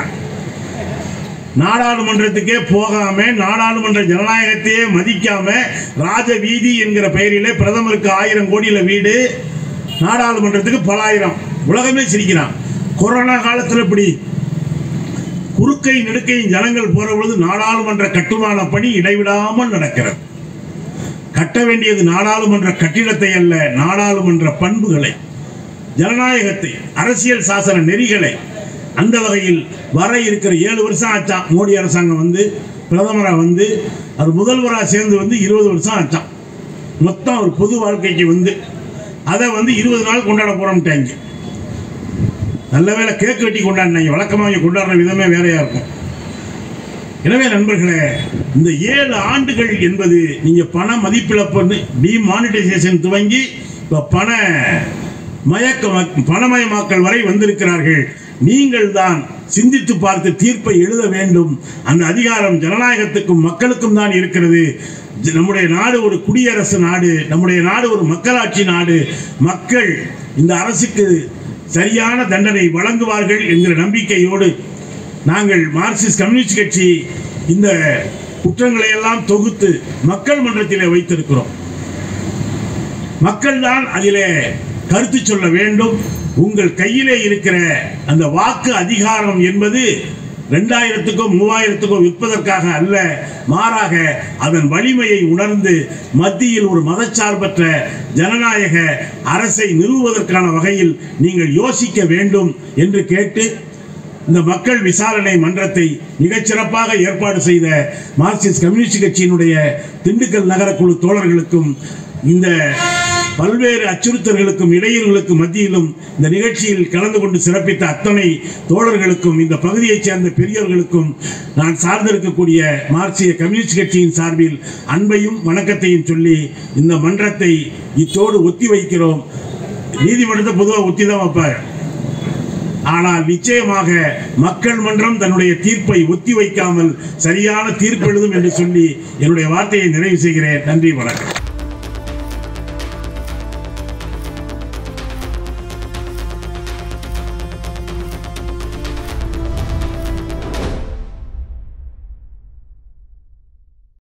நாடாளுமன்றத்துக்கே போகாம நாடாளுமன்ற ஜனநாயகத்தையே மதிக்காம ராஜ வீதி என்கிற பெயரிலே பிரதமருக்கு ஆயிரம் கோடியில வீடு நாடாளுமன்றத்துக்கு பலாயிரம் உலகமே சிரிக்கிறான் கொரோனா காலத்துல இப்படி குறுக்கை நெடுக்கையும் ஜனங்கள் போற பொழுது நாடாளுமன்ற கட்டுமான பணி இடைவிடாமல் நடக்கிறது கட்ட வேண்டியது நாடாளுமன்ற கட்டிடத்தை அல்ல நாடாளுமன்ற பண்புகளை ஜனநாயகத்தை அரசியல் சாசன நெறிகளை அந்த வகையில் வர இருக்கிற ஏழு வருஷம் ஆச்சான் மோடி அரசாங்கம் வந்து பிரதமராக வந்து அவர் முதல்வராக சேர்ந்து வந்து இருபது வருஷம் ஆச்சான் மொத்தம் ஒரு பொது வாழ்க்கைக்கு வந்து அதை வந்து இருபது நாள் கொண்டாட போறோம்ட்டாங்க நல்ல வேளை கேக் வெட்டி கொண்டாடினாங்க வழக்கமாக இங்க கொண்டாடுற விதமே வேறையா இருக்கும் எனவே நண்பர்களே இந்த ஏழு ஆண்டுகள் என்பது நீங்க பண மதிப்பிழப்பு டிமானிட்டைசேஷன் துவங்கி இப்ப பண மயக்க பணமயமாக்கல் வரை வந்திருக்கிறார்கள் நீங்கள் தான் சிந்தித்து பார்த்து தீர்ப்பை எழுத வேண்டும் அந்த அதிகாரம் ஜனநாயகத்துக்கும் மக்களுக்கும் தான் இருக்கிறது ஜ- நம்முடைய நாடு ஒரு குடியரசு நாடு நம்முடைய நாடு ஒரு மக்களாட்சி நாடு மக்கள் இந்த அரசுக்கு சரியான தண்டனை வழங்குவார்கள் என்கிற நம்பிக்கையோடு நாங்கள் மார்க்சிஸ்ட் கம்யூனிஸ்ட் கட்சி இந்த குற்றங்களை எல்லாம் தொகுத்து மக்கள் மன்றத்திலே வைத்திருக்கிறோம் மக்கள் தான் அதிலே கருத்து சொல்ல வேண்டும் உங்கள் கையிலே இருக்கிற அந்த வாக்கு அதிகாரம் என்பது ரெண்டாயிரத்துக்கோ மூவாயிரத்துக்கோ விற்பதற்காக அல்ல மாறாக அதன் வலிமையை உணர்ந்து மத்தியில் ஒரு மதச்சார்பற்ற ஜனநாயக அரசை நிறுவுவதற்கான வகையில் நீங்கள் யோசிக்க வேண்டும் என்று கேட்டு இந்த மக்கள் விசாரணை மன்றத்தை மிகச்சிறப்பாக ஏற்பாடு செய்த மார்க்சிஸ்ட் கம்யூனிஸ்ட் கட்சியினுடைய திண்டுக்கல் நகர குழு தோழர்களுக்கும் இந்த பல்வேறு அச்சுறுத்தல்களுக்கும் இடையூறுகளுக்கும் மத்தியிலும் இந்த நிகழ்ச்சியில் கலந்து கொண்டு சிறப்பித்த அத்தனை தோழர்களுக்கும் இந்த பகுதியைச் சேர்ந்த பெரியவர்களுக்கும் நான் சார்ந்திருக்கக்கூடிய மார்க்சிய கம்யூனிஸ்ட் கட்சியின் சார்பில் அன்பையும் வணக்கத்தையும் சொல்லி இந்த மன்றத்தை இத்தோடு ஒத்தி வைக்கிறோம் நீதிமன்றத்தை பொதுவாக ஒத்தி தான் வைப்பாங்க ஆனால் நிச்சயமாக மக்கள் மன்றம் தன்னுடைய தீர்ப்பை ஒத்தி வைக்காமல் சரியான தீர்ப்பு எழுதும் என்று சொல்லி என்னுடைய வார்த்தையை நிறைவு செய்கிறேன் நன்றி வணக்கம்